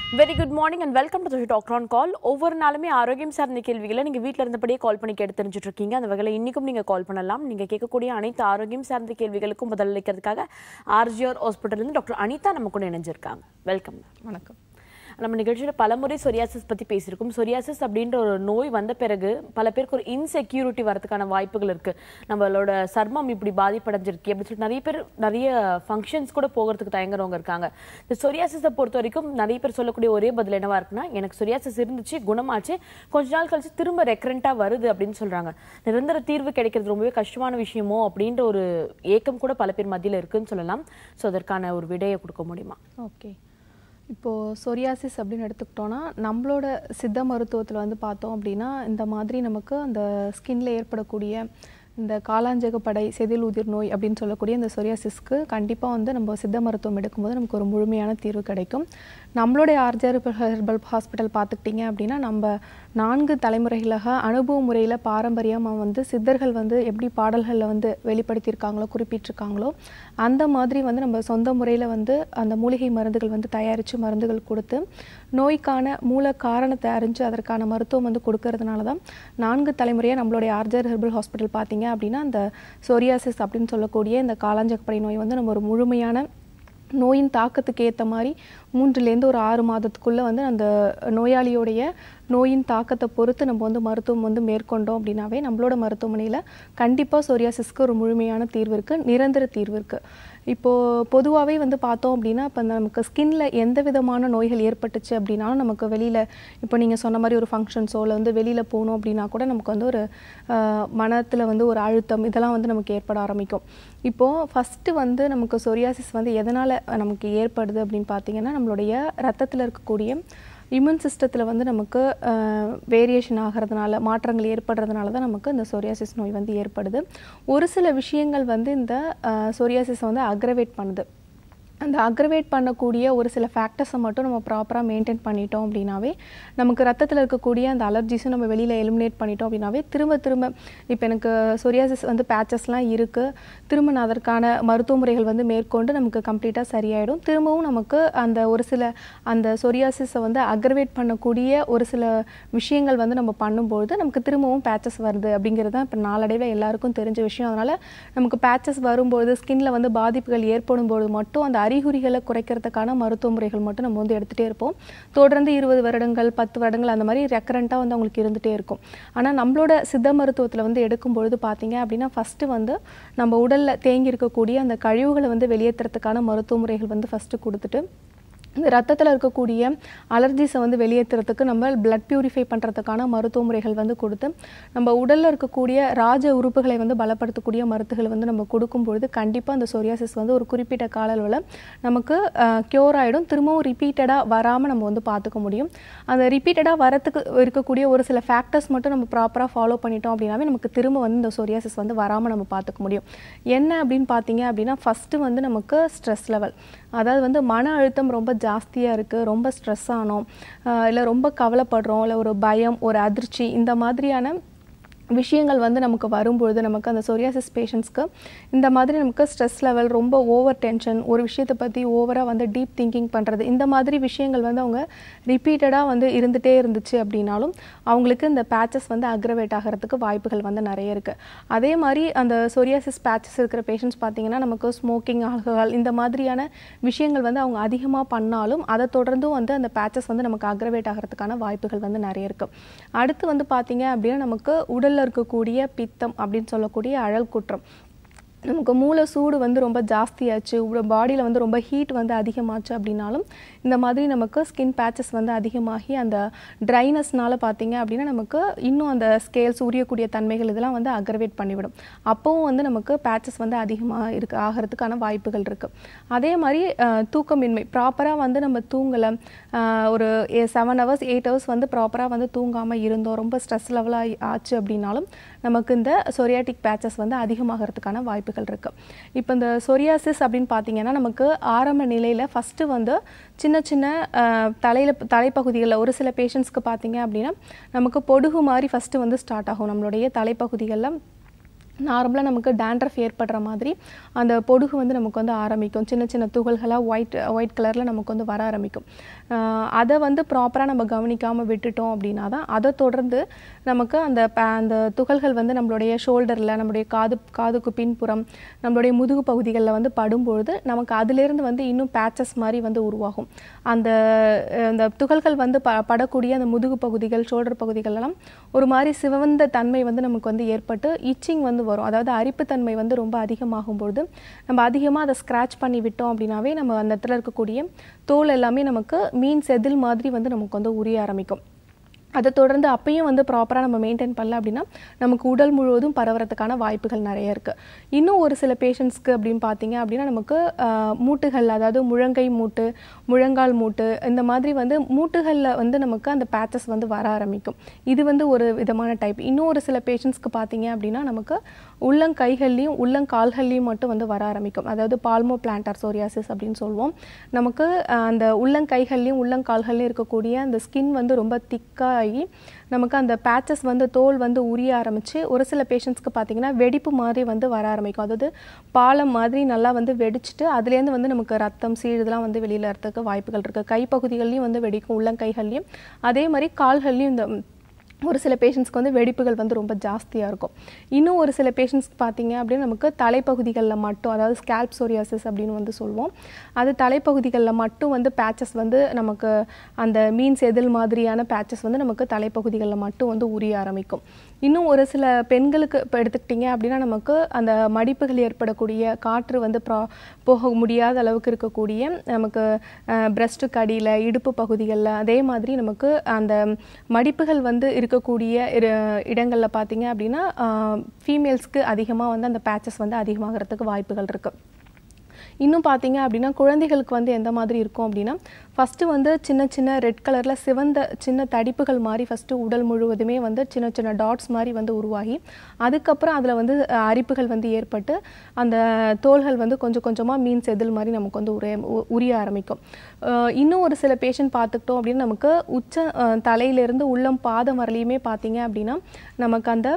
Very good morning and welcome to doctor on call ஒவ்வொரு நாளுமே ஆரோக்கியம் சார்ந்த கேள்விகளை நீங்கள் வீட்டில் இருந்தபடியே கால் பண்ணி கேட்டு தெரிஞ்சுட்டு இருக்கீங்க அந்த வகையில் இன்றைக்கும் நீங்கள் கால் பண்ணலாம் நீங்கள் கேட்கக்கூடிய அனைத்து ஆரோக்கியம் சார்ந்த கேள்விகளுக்கும் பதிலளிக்கிறதுக்காக ஆர்ஜிஆர் ஹாஸ்பிட்டல்லேருந்து டாக்டர் அனிதா நம்ம கூட இணைஞ்சிருக்காங்க வெல்கம் வணக்கம் நம்ம நிகழ்ச்சியில் பலமுறை சொரியாசிஸ் பற்றி பேசியிருக்கோம் சொரியாசிஸ் அப்படின்ற ஒரு நோய் வந்த பிறகு பல பேருக்கு ஒரு இன்செக்யூரிட்டி வரதுக்கான வாய்ப்புகள் இருக்கு நம்மளோட சர்மம் இப்படி பாதிப்படைஞ்சிருக்கு அப்படின்னு சொல்லிட்டு நிறைய பேர் நிறைய ஃபங்க்ஷன்ஸ் கூட போகிறதுக்கு தயங்குறவங்க இருக்காங்க இந்த சொரியாசிஸை பொறுத்த வரைக்கும் நிறைய பேர் சொல்லக்கூடிய ஒரே பதில் என்னவா இருக்குன்னா எனக்கு சொரியாசிஸ் இருந்துச்சு குணமாச்சு கொஞ்ச நாள் கழிச்சு திரும்ப ரெக்கரண்ட்டாக வருது அப்படின்னு சொல்றாங்க நிரந்தர தீர்வு கிடைக்கிறது ரொம்பவே கஷ்டமான விஷயமோ அப்படின்ற ஒரு ஏக்கம் கூட பல பேர் மத்தியில் இருக்குன்னு சொல்லலாம் ஸோ அதற்கான ஒரு விடையை கொடுக்க முடியுமா ஓகே இப்போது சொரியாசிஸ் அப்படின்னு எடுத்துக்கிட்டோன்னா நம்மளோட சித்த மருத்துவத்தில் வந்து பார்த்தோம் அப்படின்னா இந்த மாதிரி நமக்கு அந்த ஸ்கின்ல ஏற்படக்கூடிய இந்த காலாஞ்சகப்படை செதில் உதிர் நோய் அப்படின்னு சொல்லக்கூடிய இந்த சொரியாசிஸ்க்கு கண்டிப்பாக வந்து நம்ம சித்த மருத்துவம் எடுக்கும்போது நமக்கு ஒரு முழுமையான தீர்வு கிடைக்கும் நம்மளுடைய ஆர்ஜர் ஹெர்பல் ஹாஸ்பிட்டல் பார்த்துக்கிட்டிங்க அப்படின்னா நம்ம நான்கு தலைமுறைகளாக அனுபவ முறையில் பாரம்பரியமாக வந்து சித்தர்கள் வந்து எப்படி பாடல்களில் வந்து வெளிப்படுத்தியிருக்காங்களோ குறிப்பிட்டிருக்காங்களோ அந்த மாதிரி வந்து நம்ம சொந்த முறையில் வந்து அந்த மூலிகை மருந்துகள் வந்து தயாரித்து மருந்துகள் கொடுத்து நோய்க்கான மூல காரணத்தை அறிஞ்சு அதற்கான மருத்துவம் வந்து கொடுக்கறதுனால தான் நான்கு தலைமுறையாக நம்மளுடைய ஆர்ஜர் ஹெர்பல் ஹாஸ்பிட்டல் பார்த்தீங்க அப்படின்னா அந்த சொரியாசிஸ் அப்படின்னு சொல்லக்கூடிய இந்த காலாஞ்சகப்படை நோய் வந்து நம்ம ஒரு முழுமையான நோயின் தாக்கத்துக்கு ஏற்ற மாதிரி மூன்றுலேருந்து ஒரு ஆறு மாதத்துக்குள்ளே வந்து அந்த நோயாளியோடைய நோயின் தாக்கத்தை பொறுத்து நம்ம வந்து மருத்துவம் வந்து மேற்கொண்டோம் அப்படின்னாவே நம்மளோட மருத்துவமனையில் கண்டிப்பாக சொரியாசிஸ்க்கு ஒரு முழுமையான தீர்வு இருக்குது நிரந்தர தீர்வு இருக்குது இப்போது பொதுவாகவே வந்து பார்த்தோம் அப்படின்னா இப்போ நமக்கு ஸ்கின்ல எந்த விதமான நோய்கள் ஏற்பட்டுச்சு அப்படின்னாலும் நமக்கு வெளியில் இப்போ நீங்கள் சொன்ன மாதிரி ஒரு ஃபங்க்ஷன்ஸோ இல்லை வந்து வெளியில் போகணும் அப்படின்னா கூட நமக்கு வந்து ஒரு மனத்தில் வந்து ஒரு அழுத்தம் இதெல்லாம் வந்து நமக்கு ஏற்பட ஆரம்பிக்கும் இப்போது ஃபஸ்ட்டு வந்து நமக்கு சொரியாசிஸ் வந்து எதனால் நமக்கு ஏற்படுது அப்படின்னு பார்த்தீங்கன்னா நம்மளுடைய ரத்தத்தில் இருக்கக்கூடிய இம்யூன் சிஸ்டத்தில் வந்து நமக்கு வேரியேஷன் ஆகிறதுனால மாற்றங்கள் ஏற்படுறதுனால தான் நமக்கு இந்த சொரியாசிஸ் நோய் வந்து ஏற்படுது ஒரு சில விஷயங்கள் வந்து இந்த சொரியாசிஸை வந்து அக்ரவேட் பண்ணுது அந்த அக்ரவேட் பண்ணக்கூடிய ஒரு சில ஃபேக்டர்ஸை மட்டும் நம்ம ப்ராப்பராக மெயின்டைன் பண்ணிட்டோம் அப்படின்னாவே நமக்கு ரத்தத்தில் இருக்கக்கூடிய அந்த அலர்ஜிஸும் நம்ம வெளியில் எலிமினேட் பண்ணிட்டோம் அப்படின்னாவே திரும்ப திரும்ப இப்போ எனக்கு சொரியாசிஸ் வந்து பேச்சஸ்லாம் இருக்குது திரும்ப நான் அதற்கான மருத்துவ முறைகள் வந்து மேற்கொண்டு நமக்கு கம்ப்ளீட்டாக சரியாயிடும் திரும்பவும் நமக்கு அந்த ஒரு சில அந்த சொரியாசிஸை வந்து அக்ரவேட் பண்ணக்கூடிய ஒரு சில விஷயங்கள் வந்து நம்ம பண்ணும்பொழுது நமக்கு திரும்பவும் பேச்சஸ் வருது அப்படிங்கிறது தான் இப்போ நாளடைவில் எல்லாருக்கும் தெரிஞ்ச விஷயம் அதனால் நமக்கு பேச்சஸ் வரும்போது ஸ்கின்ல வந்து பாதிப்புகள் ஏற்படும் பொழுது மட்டும் அந்த அறிகுறிகளை குறைக்கிறதுக்கான மருத்துவ முறைகள் மட்டும் நம்ம வந்து எடுத்துகிட்டே இருப்போம் தொடர்ந்து இருபது வருடங்கள் பத்து வருடங்கள் அந்த மாதிரி ரெக்கரண்ட்டாக வந்து அவங்களுக்கு இருந்துகிட்டே இருக்கும் ஆனால் நம்மளோட சித்த மருத்துவத்தில் வந்து எடுக்கும் பொழுது பார்த்தீங்க அப்படின்னா ஃபஸ்ட்டு வந்து நம்ம உடலில் தேங்கி இருக்கக்கூடிய அந்த கழிவுகளை வந்து வெளியேற்றுறதுக்கான மருத்துவ முறைகள் வந்து ஃபஸ்ட்டு கொடுத்துட்டு இந்த ரத்தத்தில் இருக்கக்கூடிய அலர்ஜிஸை வந்து வெளியேற்றுறதுக்கு நம்ம பிளட் பியூரிஃபை பண்ணுறதுக்கான மருத்துவ முறைகள் வந்து கொடுத்து நம்ம உடலில் இருக்கக்கூடிய ராஜ உறுப்புகளை வந்து பலப்படுத்தக்கூடிய மருத்துகளை வந்து நம்ம கொடுக்கும்பொழுது கண்டிப்பாக அந்த சொரியாசிஸ் வந்து ஒரு குறிப்பிட்ட கால அளவில் நமக்கு க்யூர் ஆகிடும் திரும்பவும் ரிப்பீட்டடாக வராமல் நம்ம வந்து பார்த்துக்க முடியும் அந்த ரிப்பீட்டடாக வரத்துக்கு இருக்கக்கூடிய ஒரு சில ஃபேக்டர்ஸ் மட்டும் நம்ம ப்ராப்பராக ஃபாலோ பண்ணிட்டோம் அப்படின்னாவே நமக்கு திரும்ப வந்து இந்த சொரியாசிஸ் வந்து வராமல் நம்ம பார்த்துக்க முடியும் என்ன அப்படின்னு பார்த்தீங்க அப்படின்னா ஃபஸ்ட்டு வந்து நமக்கு ஸ்ட்ரெஸ் லெவல் அதாவது வந்து மன அழுத்தம் ரொம்ப ஜாஸ்தியாக இருக்குது ரொம்ப ஸ்ட்ரெஸ் ஆனோம் இல்லை ரொம்ப கவலைப்படுறோம் இல்லை ஒரு பயம் ஒரு அதிர்ச்சி இந்த மாதிரியான விஷயங்கள் வந்து நமக்கு வரும்பொழுது நமக்கு அந்த சொரியாசிஸ் பேஷண்ட்ஸ்க்கு இந்த மாதிரி நமக்கு ஸ்ட்ரெஸ் லெவல் ரொம்ப ஓவர் டென்ஷன் ஒரு விஷயத்தை பற்றி ஓவராக வந்து டீப் திங்கிங் பண்ணுறது இந்த மாதிரி விஷயங்கள் வந்து அவங்க ரிப்பீட்டடாக வந்து இருந்துகிட்டே இருந்துச்சு அப்படின்னாலும் அவங்களுக்கு இந்த பேச்சஸ் வந்து அக்ரவேட் ஆகிறதுக்கு வாய்ப்புகள் வந்து நிறைய இருக்குது அதே மாதிரி அந்த சொரியாசிஸ் பேச்சஸ் இருக்கிற பேஷண்ட்ஸ் பார்த்திங்கன்னா நமக்கு ஸ்மோக்கிங் ஆல்கஹால் இந்த மாதிரியான விஷயங்கள் வந்து அவங்க அதிகமாக பண்ணாலும் அதை தொடர்ந்தும் வந்து அந்த பேச்சஸ் வந்து நமக்கு அக்ரவேட் ஆகிறதுக்கான வாய்ப்புகள் வந்து நிறைய இருக்குது அடுத்து வந்து பார்த்திங்க அப்படின்னா நமக்கு உடல் உடலில் இருக்கக்கூடிய பித்தம் அப்படின்னு சொல்லக்கூடிய அழல் குற்றம் நமக்கு மூளை சூடு வந்து ரொம்ப ஜாஸ்தியாச்சு பாடியில் வந்து ரொம்ப ஹீட் வந்து அதிகமாச்சு அப்படின்னாலும் இந்த மாதிரி நமக்கு ஸ்கின் பேச்சஸ் வந்து அதிகமாகி அந்த ட்ரைனஸ்னால பார்த்தீங்க அப்படின்னா நமக்கு இன்னும் அந்த ஸ்கேல்ஸ் உரியக்கூடிய தன்மைகள் இதெல்லாம் வந்து அக்ரவேட் பண்ணிவிடும் அப்போவும் வந்து நமக்கு பேச்சஸ் வந்து அதிகமாக இருக்கு ஆகிறதுக்கான வாய்ப்புகள் இருக்குது அதே மாதிரி தூக்கமின்மை ப்ராப்பராக வந்து நம்ம தூங்கலை ஒரு செவன் ஹவர்ஸ் எயிட் ஹவர்ஸ் வந்து ப்ராப்பராக வந்து தூங்காமல் இருந்தோம் ரொம்ப ஸ்ட்ரெஸ் லெவலாக ஆச்சு அப்படின்னாலும் நமக்கு இந்த சொரியாட்டிக் பேச்சஸ் வந்து அதிகமாகிறதுக்கான வாய்ப்புகள் இருக்குது இப்போ இந்த சொரியாசிஸ் அப்படின்னு பார்த்தீங்கன்னா நமக்கு ஆரம்ப நிலையில் ஃபஸ்ட்டு வந்து சின்ன சின்ன தலையில் தலைப்பகுதிகளில் ஒரு சில பேஷண்ட்ஸ்க்கு பார்த்தீங்க அப்படின்னா நமக்கு பொடுகு மாதிரி ஃபஸ்ட்டு வந்து ஸ்டார்ட் ஆகும் நம்மளுடைய தலைப்பகுதிகளில் நார்மலாக நமக்கு டேண்ட்ரஃப் ஏற்படுற மாதிரி அந்த பொடுகு வந்து நமக்கு வந்து ஆரம்பிக்கும் சின்ன சின்ன துகள்களாக ஒயிட் ஒயிட் கலரில் நமக்கு வந்து வர ஆரம்பிக்கும் ஆஹ் அதை வந்து ப்ராப்பராக நம்ம கவனிக்காமல் விட்டுட்டோம் அப்படின்னா தான் அதை தொடர்ந்து நமக்கு அந்த ப- அந்த துகள்கள் வந்து நம்மளுடைய ஷோல்டரில் நம்மளுடைய காது காதுக்கு பின்புறம் நம்மளுடைய முதுகு பகுதிகளில் வந்து படும்பொழுது நமக்கு அதிலிருந்து வந்து இன்னும் பேச்சஸ் மாதிரி வந்து உருவாகும் அந்த அஹ், அந்த துகள்கள் வந்து ப படக்கூடிய அந்த முதுகு பகுதிகள் ஷோல்டர் பகுதிகள் எல்லாம் ஒரு மாதிரி சிவந்த தன்மை வந்து நமக்கு வந்து ஏற்பட்டு இச்சிங் வந்து வரும் அதாவது அரிப்புத்தன்மை வந்து ரொம்ப அதிகமாகும் பொழுது நம்ம அதிகமாக அதை ஸ்க்ராட்ச் பண்ணி விட்டோம் அப்படின்னாவே நம்ம அந்த இடத்துல இருக்கக்கூடிய தோல் எல்லாமே நமக்கு மீன் செதில் மாதிரி வந்து நமக்கு வந்து உரிய ஆரம்பிக்கும் அதை தொடர்ந்து அப்பயும் வந்து ப்ராப்பராக நம்ம மெயின்டைன் பண்ணல அப்படின்னா நமக்கு உடல் முழுவதும் பரவறதுக்கான வாய்ப்புகள் நிறைய இருக்குது இன்னும் ஒரு சில பேஷண்ட்ஸ்க்கு அப்படின்னு பார்த்தீங்க அப்படின்னா நமக்கு ஆஹ், மூட்டுகள் அதாவது முழங்கை மூட்டு முழங்கால் மூட்டு இந்த மாதிரி வந்து மூட்டுகளில் வந்து நமக்கு அந்த பேச்சஸ் வந்து வர ஆரம்பிக்கும் இது வந்து ஒரு விதமான டைப் இன்னும் ஒரு சில பேஷண்ட்ஸ்க்கு பார்த்தீங்க அப்படின்னா நமக்கு உள்ளங்கைகள்லையும் உள்ளங்கால்கள்லையும் மட்டும் வந்து வர ஆரம்பிக்கும் அதாவது பால்மோ பிளான்டார் சோரியாசிஸ் அப்படின்னு சொல்லுவோம் நமக்கு ஆஹ், அந்த உள்ளங்கைகள்லையும் உள்ளங்கால்கள்லையும் இருக்கக்கூடிய அந்த ஸ்கின் வந்து ரொம்ப திக்காகி நமக்கு அந்த பேச்சஸ் வந்து தோல் வந்து உரிய ஆரம்பிச்சு ஒரு சில பேஷண்ட்ஸ்க்கு பார்த்தீங்கன்னா வெடிப்பு மாதிரி வந்து வர ஆரம்பிக்கும் அதாவது பாலம் மாதிரி நல்லா வந்து வெடிச்சிட்டு அதுலேருந்து வந்து நமக்கு ரத்தம் சீழ் இதெல்லாம் வந்து வெளியில் வரதுக்கு வாய்ப்புகள் இருக்குது கைப்பகுதிகள்லையும் வந்து வெடிக்கும் உள்ளங்கைகள்லையும் அதே மாதிரி கால்கள்லையும் இந்த ஒரு சில பேஷண்ட்ஸ்க்கு வந்து வெடிப்புகள் வந்து ரொம்ப ஜாஸ்தியாக இருக்கும் இன்னும் ஒரு சில பேஷண்ட்ஸ்க்கு பார்த்தீங்க அப்படின்னா நமக்கு தலைப்பகுதிகளில் மட்டும் அதாவது ஸ்கேல்ப் சோரியாசிஸ் அப்படின்னு வந்து சொல்லுவோம் அது தலைப்பகுதிகளில் மட்டும் வந்து பேச்சஸ் வந்து நமக்கு அந்த மீன் செதில் மாதிரியான பேச்சஸ் வந்து நமக்கு தலைப்பகுதிகளில் மட்டும் வந்து உரிய ஆரம்பிக்கும் இன்னும் ஒரு சில பெண்களுக்கு இப்போ எடுத்துக்கிட்டிங்க அப்படின்னா நமக்கு அந்த மடிப்புகள் ஏற்படக்கூடிய காற்று வந்து ப்ரா போக முடியாத அளவுக்கு இருக்கக்கூடிய நமக்கு பிரஸ்ட்டுக்கு அடியில் இடுப்பு பகுதிகளில் அதே மாதிரி நமக்கு அந்த மடிப்புகள் வந்து இருக்கக்கூடிய இரு இடங்களில் பார்த்தீங்க அப்படின்னா ஃபீமேல்ஸ்க்கு அதிகமாக வந்து அந்த பேச்சஸ் வந்து அதிகமாகிறதுக்கு வாய்ப்புகள் இருக்குது இன்னும் பார்த்தீங்க அப்படின்னா குழந்தைகளுக்கு வந்து எந்த மாதிரி இருக்கும் அப்படின்னா ஃபஸ்ட்டு வந்து சின்ன சின்ன ரெட் கலரில் சிவந்த சின்ன தடிப்புகள் மாதிரி ஃபஸ்ட்டு உடல் முழுவதுமே வந்து சின்ன சின்ன டாட்ஸ் மாதிரி வந்து உருவாகி அதுக்கப்புறம் அதில் வந்து அஹ், அரிப்புகள் வந்து ஏற்பட்டு அந்த தோள்கள் வந்து கொஞ்சம் கொஞ்சமாக மீன் செதில் மாதிரி நமக்கு வந்து உரிய உ- உரிய ஆரம்பிக்கும் அஹ், இன்னும் ஒரு சில பேஷண்ட் பார்த்துக்கிட்டோம் அப்படின்னா நமக்கு உச்ச அஹ், தலையிலிருந்து உள்ளம் பாதம் வரலையுமே பார்த்தீங்க அப்படின்னா நமக்கு அந்த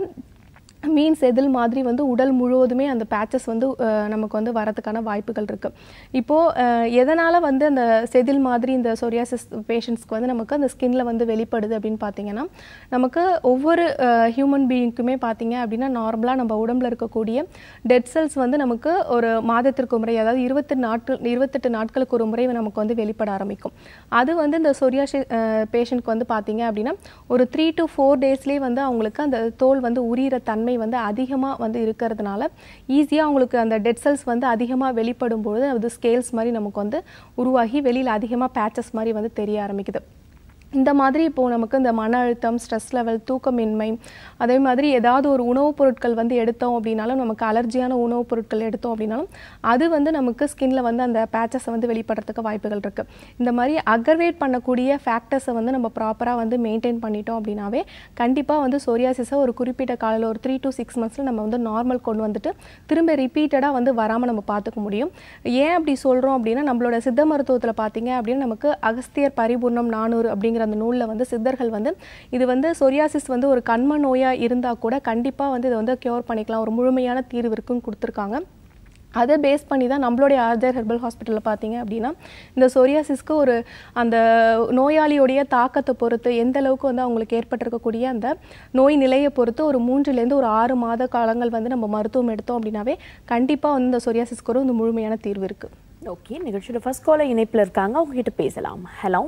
மீன் செதில் மாதிரி வந்து உடல் முழுவதுமே அந்த பேச்சஸ் வந்து அஹ், நமக்கு வந்து வரதுக்கான வாய்ப்புகள் இருக்குது இப்போது எதனால் வந்து அந்த செதில் மாதிரி இந்த சொரியாசிஸ் பேஷண்ட்ஸ்க்கு வந்து நமக்கு அந்த ஸ்கின்ல வந்து வெளிப்படுது அப்படின்னு பார்த்தீங்கன்னா நமக்கு ஒவ்வொரு ஹியூமன் பீயிங்க்குமே பார்த்தீங்க அப்படின்னா நார்மலாக நம்ம உடம்புல இருக்கக்கூடிய டெட் செல்ஸ் வந்து நமக்கு ஒரு மாதத்திற்கு ஒரு முறை அதாவது இருபத்தி நாட்கள் இருபத்தெட்டு நாட்களுக்கு ஒரு முறை நமக்கு வந்து வெளிப்பட ஆரம்பிக்கும் அது வந்து இந்த சொரியாசி பேஷண்ட்க்கு வந்து பார்த்தீங்க அப்படின்னா ஒரு த்ரீ டு ஃபோர் டேஸ்லேயே வந்து அவங்களுக்கு அந்த தோல் வந்து உரியிற தன்மை வந்து அதிகமாக வந்து இருக்கிறதுனால ஈஸியாக அவங்களுக்கு அந்த டெட் செல்ஸ் வந்து அதிகமாக வெளிப்படும் பொழுது அது ஸ்கேல்ஸ் மாதிரி நமக்கு வந்து உருவாகி வெளியில் அதிகமாக பேச்சஸ் மாதிரி வந்து தெரிய ஆரம்பிக்குது இந்த மாதிரி இப்போது நமக்கு இந்த மன அழுத்தம் ஸ்ட்ரெஸ் லெவல் தூக்கமின்மை அதே மாதிரி ஏதாவது ஒரு உணவுப் பொருட்கள் வந்து எடுத்தோம் அப்படின்னாலும் நமக்கு அலர்ஜியான உணவுப் பொருட்கள் எடுத்தோம் அப்படின்னாலும் அது வந்து நமக்கு ஸ்கின்ல வந்து அந்த பேச்சஸை வந்து வெளிப்படுறதுக்கு வாய்ப்புகள் இருக்குது இந்த மாதிரி அக்ரவேட் பண்ணக்கூடிய ஃபேக்டர்ஸை வந்து நம்ம ப்ராப்பராக வந்து மெயின்டைன் பண்ணிட்டோம் அப்படின்னாவே கண்டிப்பாக வந்து சொரியாசிஸை ஒரு குறிப்பிட்ட காலையில் ஒரு த்ரீ டு சிக்ஸ் மந்த்ஸில் நம்ம வந்து நார்மல் கொண்டு வந்துட்டு திரும்ப ரிப்பீட்டடாக வந்து வராமல் நம்ம பார்த்துக்க முடியும் ஏன் அப்படி சொல்கிறோம் அப்படின்னா நம்மளோட சித்த மருத்துவத்தில் பார்த்தீங்க அப்படின்னா நமக்கு அகஸ்தியர் பரிபூர்ணம் நானூறு அப்படிங்கிற அந்த நூலில் வந்து சித்தர்கள் வந்து இது வந்து சொரியாசிஸ் வந்து ஒரு கண்ம நோயாக இருந்தால் கூட கண்டிப்பாக வந்து இதை வந்து க்யூர் பண்ணிக்கலாம் ஒரு முழுமையான தீர்வு இருக்குன்னு கொடுத்துருக்காங்க அதை பேஸ் பண்ணி தான் நம்மளுடைய ஆர்ஜர் ஹெர்பல் ஹாஸ்பிட்டலில் பார்த்தீங்க அப்படின்னா இந்த சொரியாசிஸ்க்கு ஒரு அந்த நோயாளியுடைய தாக்கத்தை பொறுத்து எந்த அளவுக்கு வந்து அவங்களுக்கு ஏற்பட்டிருக்கக்கூடிய அந்த நோய் நிலையை பொறுத்து ஒரு மூன்றுலேருந்து ஒரு ஆறு மாத காலங்கள் வந்து நம்ம மருத்துவம் எடுத்தோம் அப்படின்னாவே கண்டிப்பாக வந்து இந்த சொரியாசிஸ்க்கு ஒரு வந்து முழுமையான தீர்வு இருக்குது ஓகே நிகழ்ச்சியோட ஃபர்ஸ்ட் காலர் இணைப்புல இருக்காங்க அவங்க கிட்ட பேசலாம் ஹலோ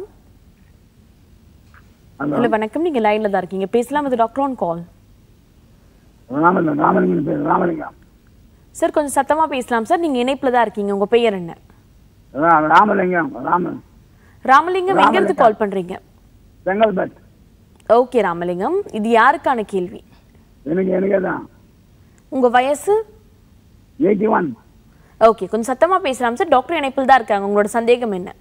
ஹலோ ஹலோ வணக்கம் நீங்க லைன்ல தான் இருக்கீங்க பேசலாம் இது doctor on call Ramalingam Ramalingam பேர் ராமலிங்கம் சார் கொஞ்சம் சத்தமா பேசலாம் சார் நீங்க இணைப்புல தான் இருக்கீங்க உங்க பெயர் என்ன ரா- ராமலிங்கம் ராமன் ராமலிங்கம் எங்க இருந்து கால் பண்றீங்க செங்கல்பட் ஓகே ராமலிங்கம் இது யாருக்கான கேள்வி எனக்கு எனக்கே தான் உங்க வயசு எயிட்டி ஒன் ஓகே கொஞ்சம் சத்தமா பேசலாம் சார் டாக்டர் இணைப்பில் தான் இருக்காங்க உங்களோட சந்தேகம் என்ன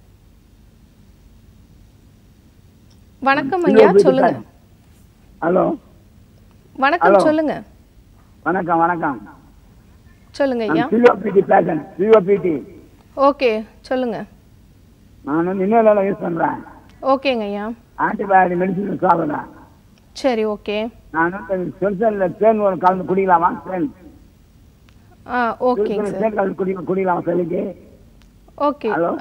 வணக்கம் ஐயா சொல்லுங்க ஹலோ வணக்கம் Hello. சொல்லுங்க வணக்கம் வணக்கம் சொல்லுங்க ஐயா சிஓபிடி பேஷன் சிஓபிடி ஓகே சொல்லுங்க நான் வந்து இன்னொரு யூஸ் பண்ணுறேன் ஓகேங்க ஐயா ஆன்டிபயோட்டிக் மெடிசன் சாப்பிட்றேன் சரி ஓகே நான் வந்து செல்சலில் தேன் ஒரு கலந்து குடிக்கலாமா தேன் ஆ ஓகேங்க சார் தேன் கலந்து குடி குடிக்கலாம் சொல்லிக்கு ஓகே ஹலோ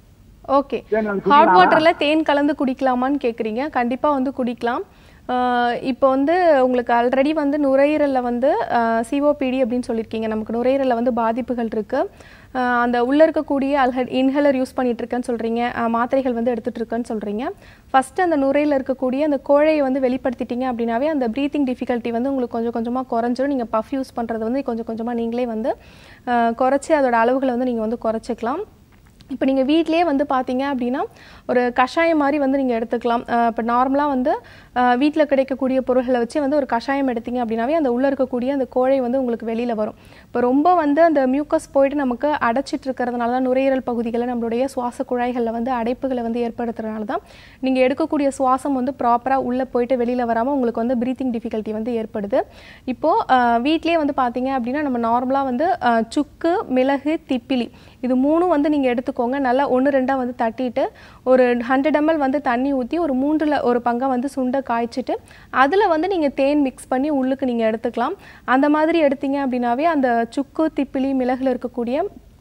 ஓகே தேன் கலந்து ஹாட் குடிக்கலாமா? வாட்டர்ல தேன் கலந்து குடிக்கலாமான்னு கேக்குறீங்க கண்டிப்பா வந்து குடிக்கலாம் ஆஹ் இப்போ வந்து உங்களுக்கு ஆல்ரெடி வந்து நுரையீரல்ல வந்து சிஓபிடி அப்படின்னு சொல்லியிருக்கீங்க நமக்கு நுரையீரல்ல வந்து பாதிப்புகள் இருக்கு ஆஹ் அந்த உள்ள இருக்கக்கூடிய அல்ஹட் இன்ஹேலர் யூஸ் பண்ணிட்டு இருக்கேன்னு சொல்றீங்க ஆஹ் மாத்திரைகள் வந்து எடுத்துட்டு இருக்கேன்னு சொல்றீங்க ஃபர்ஸ்ட் அந்த நுரையில் இருக்கக்கூடிய அந்த கோழையை வந்து வெளிப்படுத்திட்டீங்க அப்படின்னாவே அந்த ப்ரீத்திங் டிஃபிகல்ட்டி வந்து உங்களுக்கு கொஞ்சம் கொஞ்சமா குறைஞ்சிரும் நீங்க பஃப் யூஸ் பண்றது வந்து கொஞ்சம் கொஞ்சமா நீங்களே வந்து ஆஹ் குறைச்சி அதோட அளவுகளை வந்து நீங்க வந்து குறைச்சிக்கலாம் இப்போ நீங்கள் வீட்டிலேயே வந்து பார்த்தீங்க அப்படின்னா ஒரு கஷாயம் மாதிரி வந்து நீங்கள் எடுத்துக்கலாம் இப்போ நார்மலாக வந்து வீட்டில் கிடைக்கக்கூடிய பொருள்களை வச்சு வந்து ஒரு கஷாயம் எடுத்தீங்க அப்படின்னாவே அந்த உள்ளே இருக்கக்கூடிய அந்த கோழை வந்து உங்களுக்கு வெளியில் வரும் இப்போ ரொம்ப வந்து அந்த மியூக்கஸ் போயிட்டு நமக்கு அடைச்சிட்டு இருக்கிறதுனால தான் நுரையீரல் பகுதிகளில் நம்மளுடைய சுவாச குழாய்களில் வந்து அடைப்புகளை வந்து ஏற்படுத்துறதுனால தான் நீங்கள் எடுக்கக்கூடிய சுவாசம் வந்து ப்ராப்பராக உள்ளே போயிட்டு வெளியில் வராமல் உங்களுக்கு வந்து ப்ரீத்திங் டிஃபிகல்ட்டி வந்து ஏற்படுது இப்போது வீட்லேயே வந்து பார்த்தீங்க அப்படின்னா நம்ம நார்மலாக வந்து அஹ், சுக்கு மிளகு திப்பிலி இது மூணும் வந்து நீங்கள் எடுத்துக்கோங்க நல்லா ஒன்று ரெண்டாக வந்து தட்டிட்டு ஒரு ஹண்ட்ரட் ml வந்து தண்ணி ஊற்றி ஒரு மூன்றில் ஒரு பங்கை வந்து சுண்டை காய்ச்சிட்டு அதில் வந்து நீங்கள் தேன் மிக்ஸ் பண்ணி உள்ளுக்கு நீங்கள் எடுத்துக்கலாம் அந்த மாதிரி எடுத்தீங்க அப்படின்னாவே அந்த சுக்கு திப்பிலி மிளகுல இருக்கக்கூடிய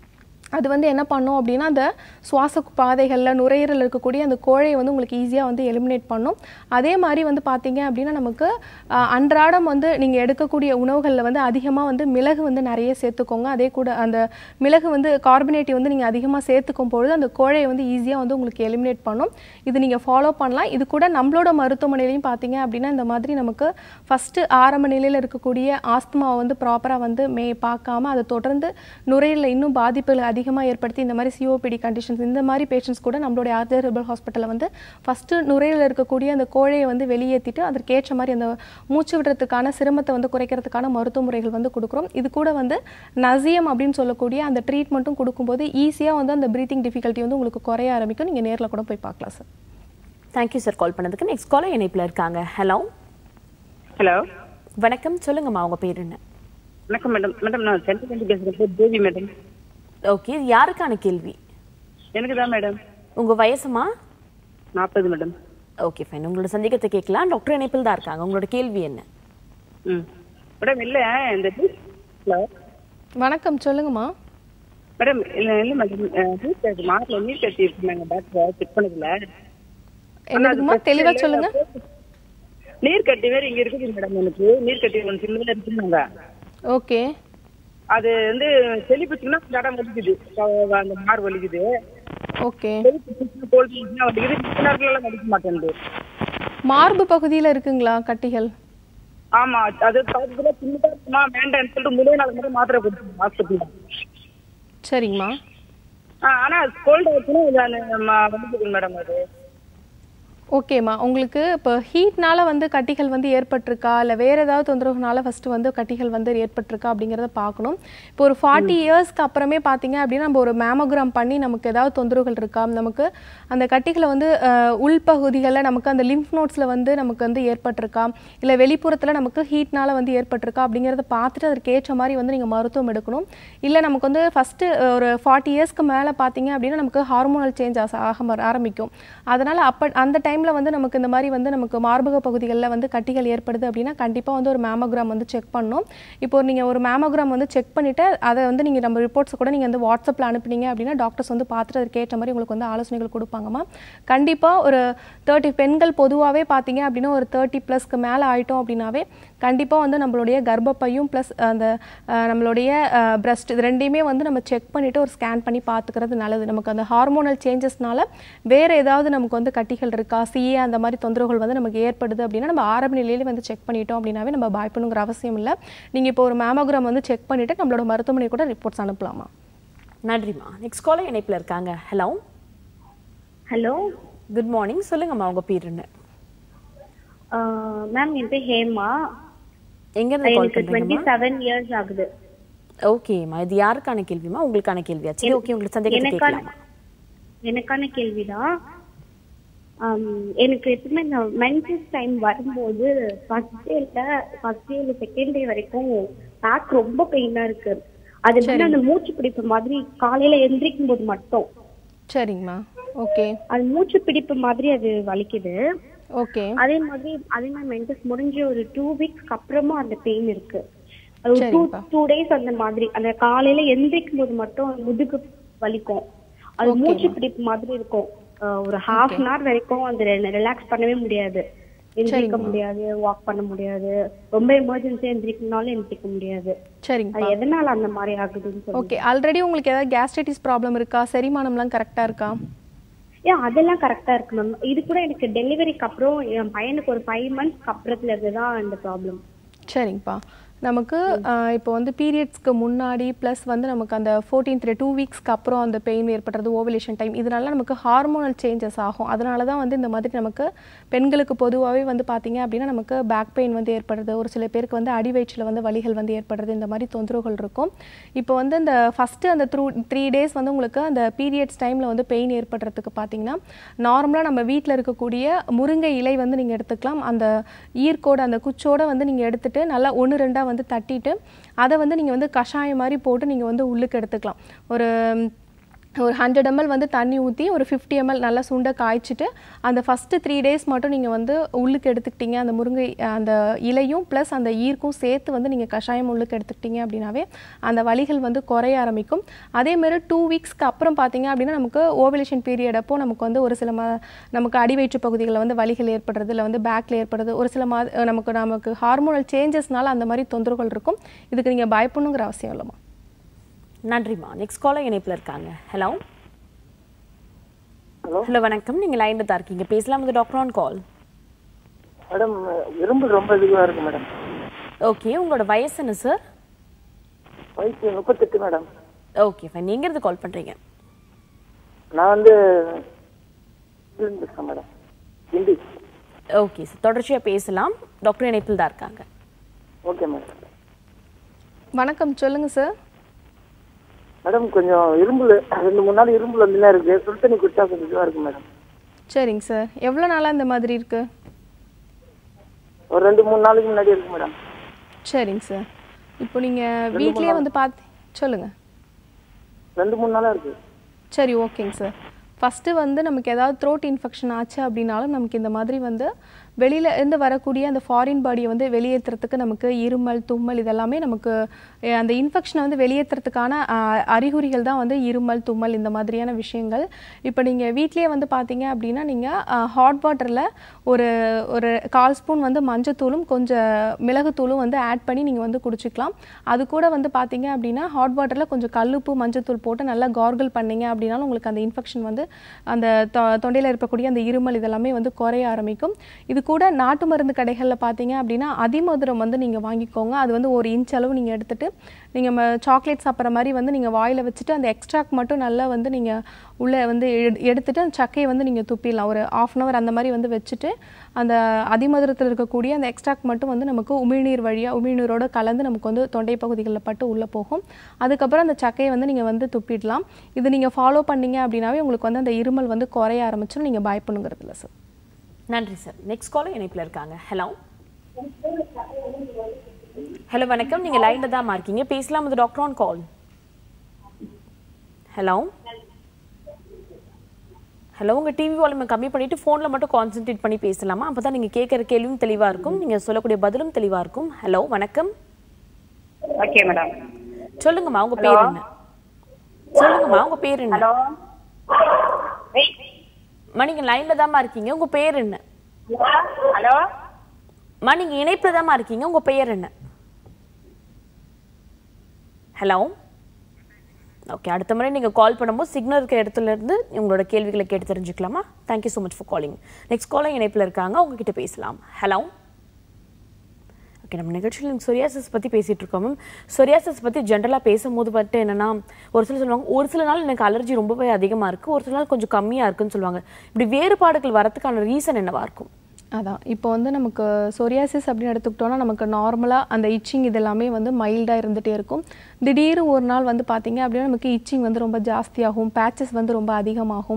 அது வந்து என்ன பண்ணும் அப்படின்னா அந்த சுவாச பாதைகளில் நுரையீரல் இருக்கக்கூடிய அந்த கோழையை வந்து உங்களுக்கு ஈஸியாக வந்து எலிமினேட் பண்ணும் அதே மாதிரி வந்து பார்த்தீங்க அப்படின்னா நமக்கு அஹ், அன்றாடம் வந்து நீங்கள் எடுக்கக்கூடிய உணவுகளில் வந்து அதிகமாக வந்து மிளகு வந்து நிறைய சேர்த்துக்கோங்க அதே கூட அந்த மிளகு வந்து கார்பனேட்டிவ் வந்து நீங்கள் அதிகமாக சேர்த்துக்கும் பொழுது அந்த கோழையை வந்து ஈஸியாக வந்து உங்களுக்கு எலிமினேட் பண்ணும் இது நீங்கள் ஃபாலோ பண்ணலாம் இது கூட நம்மளோட மருத்துவமனையிலையும் பார்த்தீங்க அப்படின்னா இந்த மாதிரி நமக்கு ஃபஸ்ட்டு ஆரம்ப நிலையில் இருக்கக்கூடிய ஆஸ்துமாவை வந்து ப்ராப்பராக வந்து மே பார்க்காம அதை தொடர்ந்து நுரையீரலில் இன்னும் பாதிப்புகளை அதிகமாக ஏற்படுத்தி இந்த மாதிரி சிஓபிடி கண்டிஷன்ஸ் இந்த மாதிரி பேஷண்ட்ஸ் கூட நம்மளுடைய ஆர்ஜர் ஹெர்பல் ஹாஸ்பிட்டலில் வந்து ஃபஸ்ட்டு நுரையீரலில் இருக்கக்கூடிய அந்த கோழையை வந்து வெளியேற்றிட்டு அதற்கேற்ற மாதிரி அந்த மூச்சு விடுறதுக்கான சிரமத்தை வந்து குறைக்கிறதுக்கான மருத்துவ முறைகள் வந்து கொடுக்குறோம் இது கூட வந்து நசியம் அப்படின்னு சொல்லக்கூடிய அந்த ட்ரீட்மெண்ட்டும் கொடுக்கும்போது ஈஸியாக வந்து அந்த ப்ரீத்திங் டிஃபிகல்ட்டி வந்து உங்களுக்கு குறைய ஆரம்பிக்கும் நீங்கள் நேரில் கூட போய் பார்க்கலாம் சார் தேங்க்யூ சார் கால் பண்ணதுக்கு நெக்ஸ்ட் காலர் இணைப்பில் இருக்காங்க ஹலோ ஹலோ வணக்கம் சொல்லுங்கம்மா உங்க பேர் என்ன வணக்கம் மேடம் மேடம் நான் சென்ட்ரல் பேசுகிறேன் தேவி மேடம் ஓகே இது யாருக்கான கேள்வி எனக்கு தான் மேடம் உங்க வயசுமா நாற்பது மேடம் ஓகே ஃபைன் உங்களோட சந்தேகத்தை கேட்கலாம் டாக்டர் இணைப்பில் தான் இருக்காங்க உங்களோட கேள்வி என்ன ம் மேடம் இல்லை இந்த ஹலோ வணக்கம் சொல்லுங்கம்மா மேடம் இல்லை இல்லை மேடம் நீர் கட்டி மாட்டில் நீர் கட்டி இருக்குனாங்க டாக்டர் செக் பண்ணதுல என்னதுமா தெளிவாக சொல்லுங்க நீர் கட்டி வேறு இங்கே இருக்குது மேடம் எனக்கு நீர் கட்டி ஒன்று சின்னதாக இருக்குன்னாங்க ஓகே அது வந்து செளி பிடிச்சிங்கன்னா இடம் வலிக்குது அஹ் அந்த மார் வலிக்குது ஓகே செளி பிடிச்சிங்கன்னா கோல்டு பிடிச்சிங்கன்னா வலிக்குது மித்த நேரத்துலலாம் வலிக்க மாட்டேங்குது மார்பு பகுதியில் இருக்குங்களா கட்டிகள் ஆமா அது பக்கத்துல சின்னதா இருக்குமா வேண்டாம்னு சொல்லிட்டு முதல் நாள் மட்டும் மாத்திரை கொடுத்தாங்க ஹாஸ்பிட்டல்ல சரிங்கம்மா ஆனா கோல்டு ஆச்சுன்னா இது அந்த ம- வலிக்குது மேடம் அது ஓகேம்மா உங்களுக்கு இப்போ ஹீட்னால வந்து கட்டிகள் வந்து ஏற்பட்டிருக்கா இல்லை வேற ஏதாவது தொந்தரவுனால ஃபர்ஸ்ட் வந்து கட்டிகள் வந்து ஏற்பட்டிருக்கா அப்படிங்கிறத பார்க்கணும் இப்போ ஒரு ஃபார்ட்டி இயர்ஸ்க்கு அப்புறமே பார்த்தீங்க அப்படின்னா நம்ம ஒரு மேமோகிராம் பண்ணி நமக்கு ஏதாவது தொந்தரவுகள் இருக்கா நமக்கு அந்த கட்டிகளை வந்து அஹ், உள்பகுதிகளில் நமக்கு அந்த லிம்ஃப் நோட்ஸில் வந்து நமக்கு வந்து ஏற்பட்டிருக்கா இல்லை வெளிப்புறத்தில் நமக்கு ஹீட்னால வந்து ஏற்பட்டிருக்கா அப்படிங்கிறத பார்த்துட்டு அதற்கு ஏற்ற மாதிரி வந்து நீங்கள் மருத்துவம் எடுக்கணும் இல்லை நமக்கு வந்து ஃபஸ்ட்டு ஒரு ஃபார்ட்டி இயர்ஸ்க்கு மேலே பார்த்தீங்க அப்படின்னா நமக்கு ஹார்மோனல் சேஞ்ச் ஆக ம- ஆரம்பிக்கும் அதனால் அப்போ அந்த டைமில் வந்து நமக்கு இந்த மாதிரி வந்து நமக்கு மார்பக பகுதிகளில் வந்து கட்டிகள் ஏற்படுது அப்படின்னா கண்டிப்பாக வந்து ஒரு மேமோகிராம் வந்து செக் பண்ணணும் இப்போ நீங்கள் ஒரு மேமோகிராம் வந்து செக் பண்ணிவிட்டு அதை வந்து நீங்கள் நம்ம ரிப்போர்ட்ஸ் கூட நீங்கள் வந்து வாட்ஸ்அப்பில் அனுப்புனீங்க அப்படின்னா டாக்டர்ஸ் வந்து பார்த்துட்டு அதுக்கு ஏற்ற மாதிரி உங்களுக்கு வந்து ஆலோசனைகள் கொடுப்பாங்கம்மா கண்டிப்பாக ஒரு தேர்ட்டி பெண்கள் பொதுவாகவே பார்த்தீங்க அப்படின்னா ஒரு தேர்ட்டி ப்ளஸ்க்கு மேலே ஆயிட்டோம் அப்படின்னாவே கண்டிப்பாக வந்து நம்மளுடைய கர்ப்பப்பையும் ப்ளஸ் அந்த அஹ், நம்மளுடைய பிரஸ்ட் இது ரெண்டையுமே வந்து நம்ம செக் பண்ணிவிட்டு ஒரு ஸ்கேன் பண்ணி பார்த்துக்கிறது நல்லது நமக்கு அந்த ஹார்மோனல் சேஞ்சஸ்னால வேறு ஏதாவது நமக்கு வந்து கட்டிகள் இருக்கா சிஏ அந்த மாதிரி தொந்தரவுகள் வந்து நமக்கு ஏற்படுது அப்படின்னா நம்ம ஆரம்ப நிலையிலே வந்து செக் பண்ணிட்டோம் அப்படின்னாவே நம்ம பயப்படணுங்கிற அவசியம் இல்லை நீங்கள் இப்போ ஒரு மேமோகிராம் வந்து செக் பண்ணிவிட்டு நம்மளோட மருத்துவமனை கூட ரிப்போர்ட்ஸ் அனுப்பலாமா நன்றிம்மா நெக்ஸ்ட் காலர் இணைப்பில் இருக்காங்க ஹலோ ஹலோ குட் மார்னிங் சொல்லுங்கம்மா உங்க பேர் என்ன மேம் என் பேர் ஹேமா எங்க இருந்து கால் எனக்கு டுவெண்ட்டி பண்றீங்கம்மா செவன் இயர்ஸ் ஆகுது ஓகேம்மா இது யாருக்கான கேள்விமா உங்களுக்கான கேள்வியா சரி ஓகே உங்களுக்கு சந்தேகத்தை எனக்கான கேட்கலாமா எனக்கான கேள்விதான் ஆம், எனக்கு எப்பவுமே இந்த மென்சஸ் டைம் வரும்போது ஃபர்ஸ்ட் டேல ஃபர்ஸ்ட் டே இல்லை செகண்ட் டே வரைக்கும் பேக் ரொம்ப பெயினா இருக்கு அது எப்படின்னா அந்த மூச்சு பிடிப்பு மாதிரி காலையில எந்திரிக்கும் போது மட்டும் சரிங்கம்மா ஓகே அது மூச்சு பிடிப்பு மாதிரி அது வலிக்குது ஓகே அதே மாதிரி அதே மாதிரி மென்சஸ் முடிஞ்சு ஒரு டூ வீக்ஸ்க்கு அப்புறமா அந்த பெயின் இருக்கு அது டூ சரிங்கப்பா. டூ டேஸ் அந்த மாதிரி அந்த காலையில எந்திரிக்கும் போது மட்டும் முதுகு வலிக்கும் அது மூச்சு பிடிப்பு மாதிரி இருக்கும் அஹ் ஒரு ஹாஃப் அன் ஹவர் வரைக்கும் அந்த ரிலாக்ஸ் பண்ணவே முடியாது எந்திரிக்க முடியாது வாக் பண்ண முடியாது ரொம்ப எமர்ஜென்சியா எந்திரிக்கணும்னாலும் எந்திரிக்க முடியாது சரிங்கப்பா அது எதனால அந்த மாதிரி ஆகுதுன்னு சொல்லி ஓகே ஆல்ரெடி உங்களுக்கு ஏதாவது கேஸ்ட்ரைட்டிஸ் ப்ராப்ளம் இருக்கா செரிமானம்லாம் கரெக்டாக இருக்கா ஏன் அதெல்லாம் கரெக்டா இருக்கு மேம் இது கூட எனக்கு டெலிவரிக்கு அப்புறம் என் பையனுக்கு ஒரு ஃபைவ் மந்த்ஸ்க்கு அப்புறத்துல இருந்து தான் இந்த ப்ராப்ளம் சரிங்கப்பா நமக்கு ஆஹ், இப்போ வந்து பீரியட்ஸ்க்கு முன்னாடி ப்ளஸ் வந்து நமக்கு அந்த ஃபோர்டீன்த் டூ வீக்ஸ்க்கு அப்புறம் அந்த பெயின் ஏற்படுறது ஓவலேஷன் டைம் இதனால நமக்கு ஹார்மோனல் சேஞ்சஸ் ஆகும் அதனால தான் வந்து இந்த மாதிரி நமக்கு பெண்களுக்கு பொதுவாகவே வந்து பார்த்தீங்க அப்படின்னா நமக்கு பேக் பெயின் வந்து ஏற்படுறது ஒரு சில பேருக்கு வந்து அடி வயிற்றில் வந்து வலிகள் வந்து ஏற்படுறது இந்த மாதிரி தொந்தரவுகள் இருக்கும் இப்போ வந்து இந்த ஃபஸ்ட்டு அந்த த்ரூ த்ரீ டேஸ் வந்து உங்களுக்கு அந்த பீரியட்ஸ் டைமில் வந்து பெயின் ஏற்படுறதுக்கு பார்த்தீங்கன்னா நார்மலாக நம்ம வீட்டில் இருக்கக்கூடிய முருங்கை இலை வந்து நீங்கள் எடுத்துக்கலாம் அந்த ஈர்க்கோட அந்த குச்சோட வந்து நீங்கள் எடுத்துட்டு நல்லா ஒன்று ரெண்டாக வந்து தட்டிட்டு அதை வந்து நீங்கள் வந்து கஷாயம் மாதிரி போட்டு நீங்கள் வந்து உள்ளுக்கு எடுத்துக்கலாம் ஒரு ஒரு ஹண்ட்ரட் எம்எல் வந்து தண்ணி ஊற்றி ஒரு ஃபிஃப்டி எம்எல் நல்லா சுண்டை காய்ச்சிட்டு அந்த ஃபஸ்ட்டு த்ரீ டேஸ் மட்டும் நீங்கள் வந்து உள்ளுக்கு எடுத்துக்கிட்டீங்க அந்த முருங்கை அந்த இலையும் ப்ளஸ் அந்த ஈர்க்கும் சேர்த்து வந்து நீங்கள் கஷாயம் உள்ளுக்கு எடுத்துக்கிட்டீங்க அப்படின்னாவே அந்த வலிகள் வந்து குறைய ஆரம்பிக்கும் அதே மாதிரி டூ வீக்ஸ்க்கு அப்புறம் பார்த்தீங்க அப்படின்னா நமக்கு ஓவலேஷன் பீரியட் அப்போ நமக்கு வந்து ஒரு சில ம நமக்கு அடிவயிற்று பகுதிகளில் வந்து வலிகள் ஏற்படுறது இல்லை வந்து பேக்கில் ஏற்படுறது ஒரு சில மா நமக்கு நமக்கு ஹார்மோனல் சேஞ்சஸ்னால அந்த மாதிரி தொந்தரவுகள் இருக்கும் இதுக்கு நீங்கள் பயப்படணுங்கிற அவசியம் இல்லைம்மா நன்றிம்மா நெக்ஸ்ட் காலர் இணைப்புல இருக்காங்க ஹலோ ஹலோ ஹலோ வணக்கம் நீங்க லைன்ல தான் இருக்கீங்க பேசலாம் வந்து டாக்டர் ஆன் கால் மேடம் இரும்பு ரொம்ப இதுவாக இருக்கு மேடம் ஓகே உங்களோட வயசு என்ன சார் வயசு முப்பத்தெட்டு மேடம் ஓகே ஃபைன் நீங்க இருந்து கால் பண்றீங்க நான் வந்து இதுலேருந்து பேசுகிறேன் மேடம் ஹிந்தி ஓகே சார் தொடர்ச்சியா பேசலாம் டாக்டர் இணைப்பில் தான் இருக்காங்க ஓகே மேடம் வணக்கம் சொல்லுங்கள் சார் மேடம் கொஞ்சம் இரும்புல ரெண்டு மூணு நாள் இரும்புல வந்து இருக்கு சுடு தண்ணி குடிச்சா கொஞ்சம் இதுவாக இருக்கு மேடம் சரிங்க சார் எவ்வளோ நாளாக இந்த மாதிரி இருக்கு ஒரு ரெண்டு மூணு நாளைக்கு முன்னாடி இருக்கு மேடம் சரிங்க சார் இப்போ நீங்கள் வீட்லயே வந்து பார்த்து சொல்லுங்கள் ரெண்டு மூணு நாளாக இருக்கு சரி ஓகேங்க சார் ஃபஸ்ட்டு வந்து நமக்கு ஏதாவது த்ரோட் இன்ஃபெக்ஷன் ஆச்சு அப்படின்னாலும் நமக்கு இந்த மாதிரி வந்து வெளியில இருந்து வரக்கூடிய அந்த ஃபாரின் பாடியை வந்து வெளியேற்றுறதுக்கு நமக்கு இருமல் தும்மல் இதெல்லாமே நமக்கு அஹ், அந்த இன்ஃபெக்ஷனை வந்து வெளியேற்றுறதுக்கான அஹ், அறிகுறிகள் தான் வந்து இருமல் தும்மல் இந்த மாதிரியான விஷயங்கள் இப்போ நீங்கள் வீட்லேயே வந்து பார்த்தீங்க அப்படின்னா நீங்கள் ஹாட் வாட்டரில் ஒரு ஒரு கால் ஸ்பூன் வந்து மஞ்சத்தூளும் கொஞ்சம் மிளகுத்தூளும் வந்து ஆட் பண்ணி நீங்கள் வந்து குடிச்சிக்கலாம் அது கூட வந்து பார்த்தீங்க அப்படின்னா ஹாட் வாட்டரில் கொஞ்சம் கல்லுப்பு மஞ்சத்தூள் போட்டு நல்லா கார்கிள் பண்ணீங்க அப்படின்னாலும் உங்களுக்கு அந்த இன்ஃபெக்ஷன் வந்து அந்த தொ- தொண்டையில இருக்கக்கூடிய அந்த இருமல் இதெல்லாமே வந்து குறைய ஆரம்பிக்கும் இது கூட நாட்டு மருந்து கடைகளில் பார்த்தீங்க அப்படின்னா அதிமதுரம் வந்து நீங்கள் வாங்கிக்கோங்க அது வந்து ஒரு இன்ச் அளவு நீங்கள் எடுத்துட்டு நீங்கள் சாக்லேட் சாப்பிட்ற மாதிரி வந்து நீங்கள் வாயில் வச்சுட்டு அந்த எக்ஸ்ட்ராக்ட் மட்டும் நல்லா வந்து நீங்கள் உள்ளே வந்து எடு- எடுத்துட்டு அந்த சக்கையை வந்து நீங்கள் துப்பிடலாம் ஒரு ஆஃப் அன் ஹவர் அந்த மாதிரி வந்து வச்சுட்டு அந்த அதிமதுரத்தில் இருக்கக்கூடிய அந்த எக்ஸ்ட்ராக்ட் மட்டும் வந்து நமக்கு உமிழ்நீர் வழியாக உமிழ்நீரோட கலந்து நமக்கு வந்து தொண்டை பகுதிகளில் பட்டு உள்ளே போகும் அதுக்கப்புறம் அந்த சக்கையை வந்து நீங்கள் வந்து துப்பிடலாம் இது நீங்கள் ஃபாலோ பண்ணீங்க அப்படின்னாவே உங்களுக்கு வந்து அந்த இருமல் வந்து குறைய ஆரம்பிச்சிடும் நீங்கள் பயப்படணுங்கிறது இல்லை சார் நன்றி சார் நெக்ஸ்ட் காலர் இணைப்பில் இருக்காங்க ஹலோ ஹலோ வணக்கம் நீங்க லைன்ல தான் இருக்கீங்க பேசலாம் வந்து doctor on call hello hello உங்க டிவி வால்யூமை கம்மி பண்ணிட்டு போன்ல மட்டும் கான்சென்ட்ரேட் பண்ணி பேசலாமா அப்பதான் நீங்க கேட்குற கேள்வியும் தெளிவா இருக்கும் நீங்க சொல்லக்கூடிய பதிலும் தெளிவா இருக்கும் ஹலோ வணக்கம் ஓகே மேடம் சொல்லுங்கம்மா உங்க பேர் என்ன சொல்லுங்கம்மா உங்க பேர் என்ன ஹலோ மா நீங்க லைன்ல தாம்மா இருக்கீங்க உங்க பேர் என்ன ஹலோ மா நீங்க இணைப்புல தாம்மா இருக்கீங்க உங்க பெயர் என்ன ஹலோ ஓகே அடுத்த முறை நீங்க கால் பண்ணும்போது சிக்னல் இருக்க இடத்துல இருந்து உங்களோட கேள்விகளை கேட்டு தெரிஞ்சுக்கலாமா thank you so much for calling next caller இணைப்புல இருக்காங்க உங்ககிட்ட பேசலாம் ஹலோ ஓகே நம்ம நிகழ்ச்சியில் சொரியாசிஸ் பற்றி பேசிட்டு இருக்கோம் மேம் சொரியாசிஸ் பற்றி ஜென்ரலாக பேசும்போது வந்துட்டு என்னன்னா ஒரு சிலர் சொல்லுவாங்க ஒரு சில நாள் எனக்கு அலர்ஜி ரொம்பவே அதிகமாக இருக்குது ஒரு சில நாள் கொஞ்சம் கம்மியாக இருக்குன்னு சொல்லுவாங்க இப்படி வேறுபாடுகள் வரதுக்கான ரீசன் என்னவா இருக்கும் அதான் இப்போ வந்து நமக்கு சொரியாசிஸ் அப்படின்னு எடுத்துக்கிட்டோம்னா நமக்கு நார்மலாக அந்த இச்சிங் இதெல்லாமே வந்து மைல்டாக இருந்துகிட்டே இருக்கும் திடீர்னு ஒரு நாள் வந்து பார்த்தீங்க அப்படின்னா நமக்கு இச்சிங் வந்து ரொம்ப ஜாஸ்தியாகும் பேச்சஸ் வந்து ரொம்ப அதிகமாகும்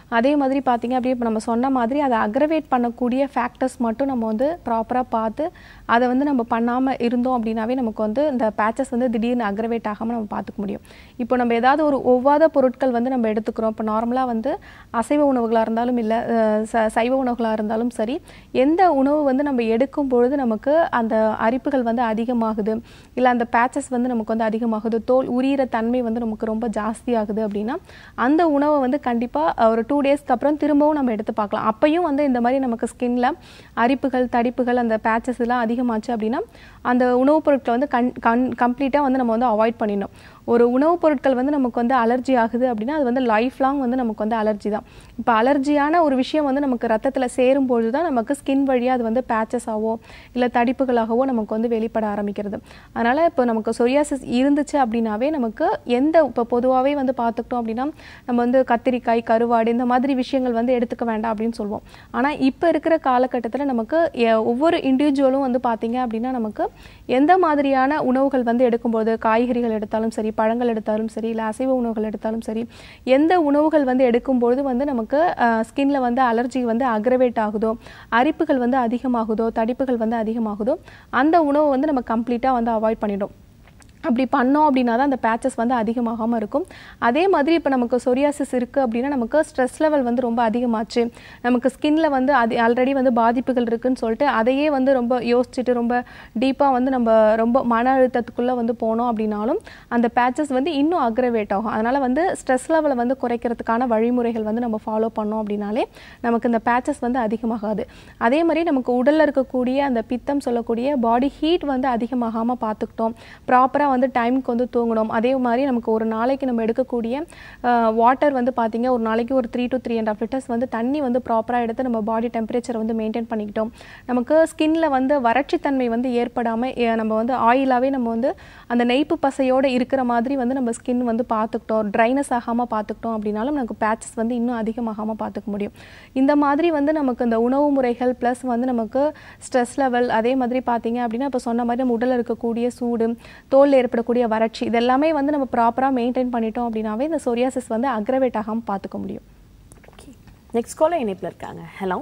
அதே மாதிரி பார்த்தீங்க அப்படியே இப்போ நம்ம சொன்ன மாதிரி அதை அக்ரவேட் பண்ணக்கூடிய ஃபேக்டர்ஸ் மட்டும் நம்ம வந்து ப்ராப்பராக பார்த்து அதை வந்து நம்ம பண்ணாமல் இருந்தோம் அப்படின்னாவே நமக்கு வந்து இந்த பேச்சஸ் வந்து திடீர்னு அக்ரவேட் ஆகாமல் நம்ம பார்த்துக்க முடியும் இப்போ நம்ம ஏதாவது ஒரு ஒவ்வாத பொருட்கள் வந்து நம்ம எடுத்துக்கிறோம் இப்போ நார்மலாக வந்து அசைவ உணவுகளாக இருந்தாலும் இல்லை சைவ உணவுகளாக இருந்தாலும் சரி எந்த உணவு வந்து நம்ம எடுக்கும் பொழுது நமக்கு அந்த அரிப்புகள் வந்து அதிகமாகுது இல்லை அந்த பேச்சஸ் வந்து நமக்கு வந்து அதிகமாகுது தோல் உரியிற தன்மை வந்து நமக்கு ரொம்ப ஜாஸ்தி ஆகுது அப்படின்னா அந்த உணவை வந்து கண்டிப்பாக ஒரு டூ டேஸ்க்கு அப்புறம் திரும்பவும் நம்ம எடுத்து பார்க்கலாம் அப்பையும் வந்து இந்த மாதிரி நமக்கு ஸ்கின்ல அரிப்புகள் தடிப்புகள் அந்த பேச்சஸ் எல்லாம் அதிகமாச்சு அப்படின்னா அந்த உணவுப் பொருட்களை வந்து கண் கண் கம்ப்ளீட்டாக வந்து நம்ம வந்து அவாய்ட் பண்ணிடணும் ஒரு உணவுப் பொருட்கள் வந்து நமக்கு வந்து அலர்ஜி ஆகுது அப்படின்னா அது வந்து லைஃப் லாங் வந்து நமக்கு வந்து அலர்ஜி தான் இப்போ அலர்ஜியான ஒரு விஷயம் வந்து நமக்கு ரத்தத்தில் சேரும்பொழுது தான் நமக்கு ஸ்கின் வழியாக அது வந்து பேச்சஸாவோ இல்லை தடிப்புகளாகவோ நமக்கு வந்து வெளிப்பட ஆரம்பிக்கிறது அதனால் இப்போ நமக்கு சொரியாசிஸ் இருந்துச்சு அப்படின்னாவே நமக்கு எந்த இப்போ பொதுவாகவே வந்து பார்த்துக்கிட்டோம் அப்படின்னா நம்ம வந்து கத்திரிக்காய் கருவாடு இந்த மாதிரி விஷயங்கள் வந்து எடுத்துக்க வேண்டாம் அப்படின்னு சொல்லுவோம் ஆனால் இப்போ இருக்கிற காலகட்டத்தில் நமக்கு எ- ஒவ்வொரு இண்டிவிஜுவலும் வந்து பார்த்தீங்க அப்படின்னா நமக்கு எந்த மாதிரியான உணவுகள் வந்து எடுக்கும்போது காய்கறிகள் எடுத்தாலும் சரி பழங்கள் எடுத்தாலும் சரி இல்லை அசைவ உணவுகள் எடுத்தாலும் சரி எந்த உணவுகள் வந்து எடுக்கும்பொழுது வந்து நமக்கு ஸ்கின்ல வந்து அலர்ஜி வந்து அக்ரவேட் ஆகுதோ அரிப்புகள் வந்து அதிகமாகுதோ தடிப்புகள் வந்து அதிகமாகுதோ அந்த உணவை வந்து நம்ம கம்ப்ளீட்டாக வந்து அவாய்ட் பண்ணிடும் அப்படி பண்ணோம் அப்படின்னா தான் அந்த பேச்சஸ் வந்து அதிகமாகாமல் இருக்கும் அதே மாதிரி இப்போ நமக்கு சொரியாசிஸ் இருக்குது அப்படின்னா நமக்கு ஸ்ட்ரெஸ் லெவல் வந்து ரொம்ப அதிகமாச்சு நமக்கு ஸ்கின்ல வந்து அது ஆல்ரெடி வந்து பாதிப்புகள் இருக்குன்னு சொல்லிட்டு அதையே வந்து ரொம்ப யோசிச்சுட்டு ரொம்ப டீப்பாக வந்து நம்ம ரொம்ப மன அழுத்தத்துக்குள்ளே வந்து போனோம் அப்படின்னாலும் அந்த பேச்சஸ் வந்து இன்னும் அக்ரவேட் ஆகும் அதனால் வந்து ஸ்ட்ரெஸ் லெவலை வந்து குறைக்கிறதுக்கான வழிமுறைகள் வந்து நம்ம ஃபாலோ பண்ணோம் அப்படின்னாலே நமக்கு இந்த பேச்சஸ் வந்து அதிகமாகாது அதே மாதிரி நமக்கு உடலில் இருக்கக்கூடிய அந்த பித்தம் சொல்லக்கூடிய பாடி ஹீட் வந்து அதிகமாகாமல் பார்த்துக்கிட்டோம் ப்ராப்பராக வந்து டைமுக்கு வந்து தூங்கணும் அதே மாதிரி நமக்கு ஒரு நாளைக்கு நம்ம எடுக்கக்கூடிய வாட்டர் வந்து பார்த்தீங்க ஒரு நாளைக்கு ஒரு three to three and half litres வந்து தண்ணி வந்து ப்ராப்பராக எடுத்து நம்ம பாடி டெம்பரேச்சர் வந்து மெயின்டைன் பண்ணிக்கிட்டோம் நமக்கு ஸ்கின்ல வந்து வறட்சித்தன்மை வந்து ஏற்படாமல் நம்ம வந்து ஆயிலாகவே நம்ம வந்து அந்த நெய்ப்பு பசையோடு இருக்கிற மாதிரி வந்து நம்ம ஸ்கின் வந்து பார்த்துக்கிட்டோம் ட்ரைனஸ் ஆகாமல் பார்த்துக்கிட்டோம் அப்படின்னாலும் நமக்கு பேச்சஸ் வந்து இன்னும் அதிகமாகாமல் பார்த்துக்க முடியும் இந்த மாதிரி வந்து நமக்கு இந்த உணவு முறைகள் ப்ளஸ் வந்து நமக்கு ஸ்ட்ரெஸ் லெவல் அதே மாதிரி பார்த்தீங்க அப்படின்னா இப்போ சொன்ன மாதிரி நம்ம உடலில் இருக்கக்கூடிய சூடு தோலில் ஏற்படக்கூடிய வறட்சி இதெல்லாமே வந்து நம்ம ப்ராப்பராக மெயின்டைன் பண்ணிட்டோம் அப்படின்னாவே இந்த சொரியாசிஸ் வந்து அக்ரவேட் ஆகாமல் பார்த்துக்க முடியும் ஓகே நெக்ஸ்ட் காலர் இணைப்பில் இருக்காங்க ஹலோ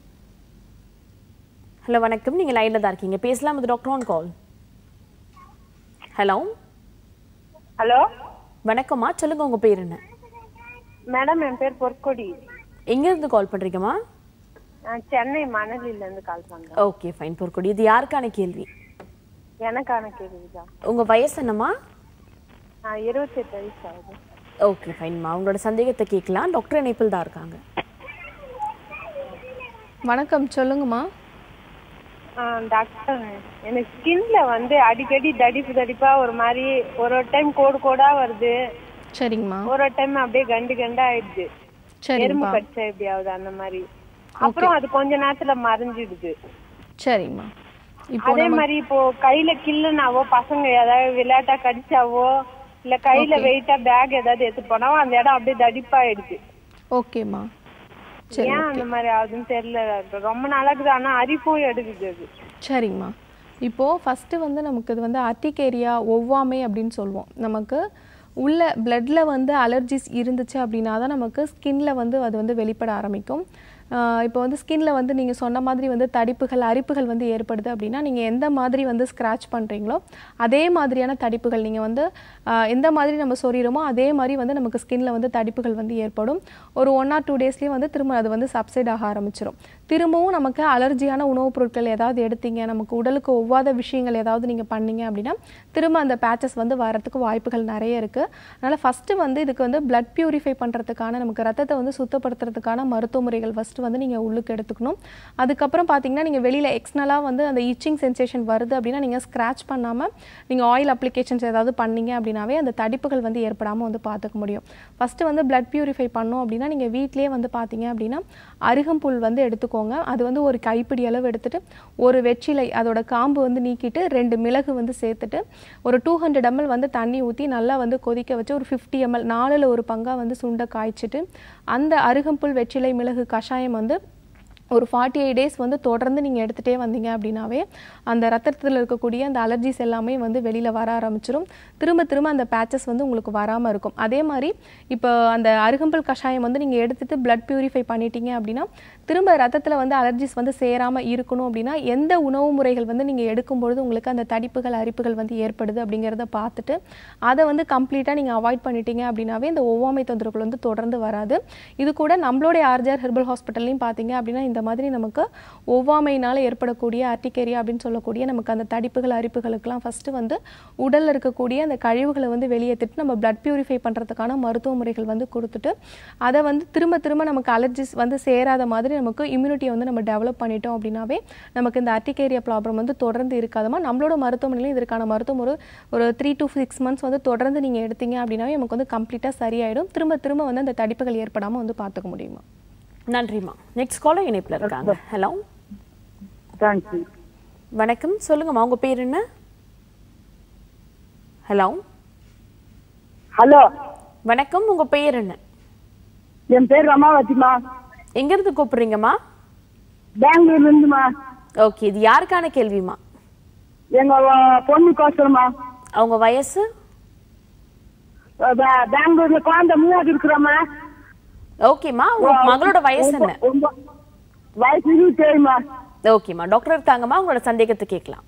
ஹலோ வணக்கம் நீங்கள் லைனில் தான் இருக்கீங்க பேசலாம் இது doctor on call hello hello வணக்கம்மா சொல்லுங்க உங்க பேர் என்ன மேடம் என் பேர் பொற்கொடி எங்கேருந்து கால் பண்றீங்கம்மா நான் சென்னை மணலில இருந்து கால் பண்றேன் ஓகே ஃபைன் பொற்கொடி இது யாருக்கான கேள்வி எனக்கான கேள்விதான் உங்க வயசு என்னம்மா நான் இருபத்தெட்டு வயசு ஆகுது ஓகே ஃபைன்மா உங்களோட சந்தேகத்தை கேட்கலாம் டாக்டர் இணைப்பில் தான் இருக்காங்க வணக்கம் சொல்லுங்கம்மா ஆ, டாக்டர் எனக்கு ஸ்கின்ல வந்து அடிக்கடி தடிப்பு தடிப்பா ஒரு மாதிரி ஒரு ஒரு டைம் கோடு கோடா வருது சரிங்கம்மா ஒரு ஒரு டைம் அப்படியே கண்டு கண்டா ஆயிடுது எறும்பு சரிங்கப்பா கடிச்சா எப்படி ஆகுது அந்த மாதிரி அப்புறம் அது கொஞ்ச நேரத்துல மறைஞ்சிடுது சரிங்கம்மா இப்போ அதே மாதிரி இப்போ கையில கில்லுனாவோ பசங்க ஏதாவது விளையாட்டா கடிச்சாவோ இல்ல கையில வெயிட்டா பேக் ஏதாவது எடுத்து போனாவோ அந்த இடம் அப்படியே தடிப்பாயிடுது ஓகேம்மா சரி ஏன் அந்த மாதிரி ஆகுதுன்னு தெரியல டாக்டர். ரொம்ப நாளாக்குது ஆனா அரிப்பும் எடுக்குது அது சரிங்கம்மா இப்போது ஃபஸ்ட்டு வந்து நமக்கு இது வந்து அர்டிகேரியா ஒவ்வாமை அப்படின்னு சொல்லுவோம் நமக்கு உள்ள பிளட்ல வந்து அலர்ஜிஸ் இருந்துச்சு அப்படின்னா தான் நமக்கு ஸ்கின்ல வந்து அது வந்து வெளிப்பட ஆரம்பிக்கும் ஆஹ் இப்போ வந்து ஸ்கின்ல வந்து நீங்கள் சொன்ன மாதிரி வந்து தடிப்புகள் அரிப்புகள் வந்து ஏற்படுது அப்படின்னா நீங்கள் எந்த மாதிரி வந்து ஸ்க்ராட்ச் பண்ணுறீங்களோ அதே மாதிரியான தடிப்புகள் நீங்கள் வந்து ஆஹ் எந்த மாதிரி நம்ம சொறிகிறோமோ அதே மாதிரி வந்து நமக்கு ஸ்கின்ல வந்து தடிப்புகள் வந்து ஏற்படும் ஒரு ஒன் ஆர் டூ டேஸ்லேயே வந்து திரும்ப அது வந்து சப்சைட் ஆக ஆரம்பிச்சிடும் திரும்பவும் நமக்கு அலர்ஜியான உணவுப் பொருட்கள் ஏதாவது எடுத்தீங்க நமக்கு உடலுக்கு ஒவ்வாத விஷயங்கள் ஏதாவது நீங்கள் பண்ணீங்க அப்படின்னா திரும்ப அந்த பேச்சஸ் வந்து வரதுக்கு வாய்ப்புகள் நிறைய இருக்குது அதனால் ஃபஸ்ட்டு வந்து இதுக்கு வந்து பிளட் பியூரிஃபை பண்ணுறதுக்கான நமக்கு ரத்தத்தை வந்து சுத்தப்படுத்துறதுக்கான மருத்துவ முறைகள் ஃபஸ்ட்டு வந்து நீங்கள் உள்ளுக்கு எடுத்துக்கணும் அதுக்கப்புறம் பார்த்தீங்கன்னா நீங்கள் வெளியில் எக்ஸ்னலாக வந்து அந்த இச்சிங் சென்சேஷன் வருது அப்படின்னா நீங்கள் ஸ்க்ராட்ச் பண்ணாமல் நீங்கள் ஆயில் அப்ளிகேஷன்ஸ் ஏதாவது பண்ணீங்க அப்படின்னாவே அந்த தடிப்புகள் வந்து ஏற்படாமல் வந்து பார்த்துக்க முடியும் ஃபஸ்ட்டு வந்து பிளட் பியூரிஃபை பண்ணோம் அப்படின்னா நீங்கள் வீட்டிலேயே வந்து பார்த்தீங்க அப்படின்னா அருகம்புல் வந்து எடுத்துக்கோங்க அது வந்து ஒரு கைப்பிடி அளவு எடுத்துட்டு ஒரு வெற்றிலை அதோட காம்பு வந்து நீக்கிட்டு ரெண்டு மிளகு வந்து சேர்த்துட்டு ஒரு டூ ஹண்ட்ரட் எம்எல் வந்து தண்ணி ஊற்றி நல்லா வந்து கொதிக்க வச்சு ஒரு ஃபிஃப்டி எம்எல் நாலில் ஒரு பங்காக வந்து சுண்டை காய்ச்சிட்டு அந்த அருகம்புல் வெற்றிலை மிளகு கஷாயம் வந்து ஒரு ஃபார்ட்டி எயிட் டேஸ் வந்து தொடர்ந்து நீங்கள் எடுத்துகிட்டே வந்தீங்க அப்படின்னாவே அந்த ரத்தத்தில் இருக்கக்கூடிய அந்த அலர்ஜிஸ் எல்லாமே வந்து வெளியில் வர ஆரம்பிச்சிரும் திரும்ப திரும்ப அந்த பேச்சஸ் வந்து உங்களுக்கு வராமல் இருக்கும் அதே மாதிரி இப்போ அந்த அருகம்புல் கஷாயம் வந்து நீங்கள் எடுத்துட்டு பிளட் பியூரிஃபை பண்ணிட்டீங்க அப்படின்னா திரும்ப ரத்தத்தில் வந்து அலர்ஜிஸ் வந்து சேராமல் இருக்கணும் அப்படின்னா எந்த உணவு முறைகள் வந்து நீங்கள் எடுக்கும்பொழுது உங்களுக்கு அந்த தடிப்புகள் அரிப்புகள் வந்து ஏற்படுது அப்படிங்கிறத பார்த்துட்டு அதை வந்து கம்ப்ளீட்டாக நீங்கள் அவாய்ட் பண்ணிட்டீங்க அப்படின்னாவே இந்த ஒவ்வாமை தொந்தரவுகள் வந்து தொடர்ந்து வராது இது கூட நம்மளுடைய ஆர்ஜிஆர் ஹெர்பல் ஹாஸ்பிட்டல்லையும் பார்த்தீங்க அப்படின்னா இந்த மாதிரி நமக்கு ஒவ்வாமையினால் ஏற்படக்கூடிய அர்டிகேரியா அப்படின்னு சொல்லக்கூடிய நமக்கு அந்த தடிப்புகள் அரிப்புகளுக்கெல்லாம் ஃபஸ்ட்டு வந்து உடலில் இருக்கக்கூடிய அந்த கழிவுகளை வந்து வெளியேற்றிட்டு நம்ம பிளட் பியூரிஃபை பண்ணுறதுக்கான மருத்துவ முறைகள் வந்து கொடுத்துட்டு அதை வந்து திரும்ப திரும்ப நமக்கு அலர்ஜிஸ் வந்து சேராத மாதிரி நமக்கு இம்யூனிட்டியை வந்து நம்ம டெவலப் பண்ணிட்டோம் அப்படின்னாவே நமக்கு இந்த அர்டிகேரியா ப்ராப்ளம் வந்து தொடர்ந்து இருக்காதமா நம்மளோட மருத்துவமனையிலும் இதற்கான மருத்துவம் ஒரு ஒரு த்ரீ டு சிக்ஸ் மந்த்ஸ் வந்து தொடர்ந்து நீங்கள் எடுத்தீங்க அப்படின்னாவே நமக்கு வந்து கம்ப்ளீட்டாக சரியாயிடும் திரும்ப திரும்ப வந்து அந்த தடிப்புகள் ஏற்படாமல் வந்து பார்த்துக்க முடியுமா நன்றிம்மா நெக்ஸ்ட் காலர் இணைப்புல இருக்காங்க ஹலோ தேங்க்ஸ் வணக்கம் சொல்லுங்கம்மா உங்க பேர் என்ன ஹலோ ஹலோ வணக்கம் உங்க பெயர் என்ன என் பேர் ரமாவதிமா எங்க இருந்து கூப்பிடுறீங்கம்மா பெங்களூர்ல இருந்துமா ஓகே இது யாருக்கான கேள்விமா எங்க அஹ், பொண்ணுக்கோசரமா அவங்க வயசு அஹ், பெ- பெங்களூர்ல குழந்தை மூணாவது இருக்கிறோமா ஓகேம்மா உங்க மகளோட வயசு என்ன ஒம்ப- வயசு இருபத்தி ஏழுமா ஓகேம்மா டாக்டர் இருக்காங்கம்மா உங்களோட சந்தேகத்தை கேட்கலாம்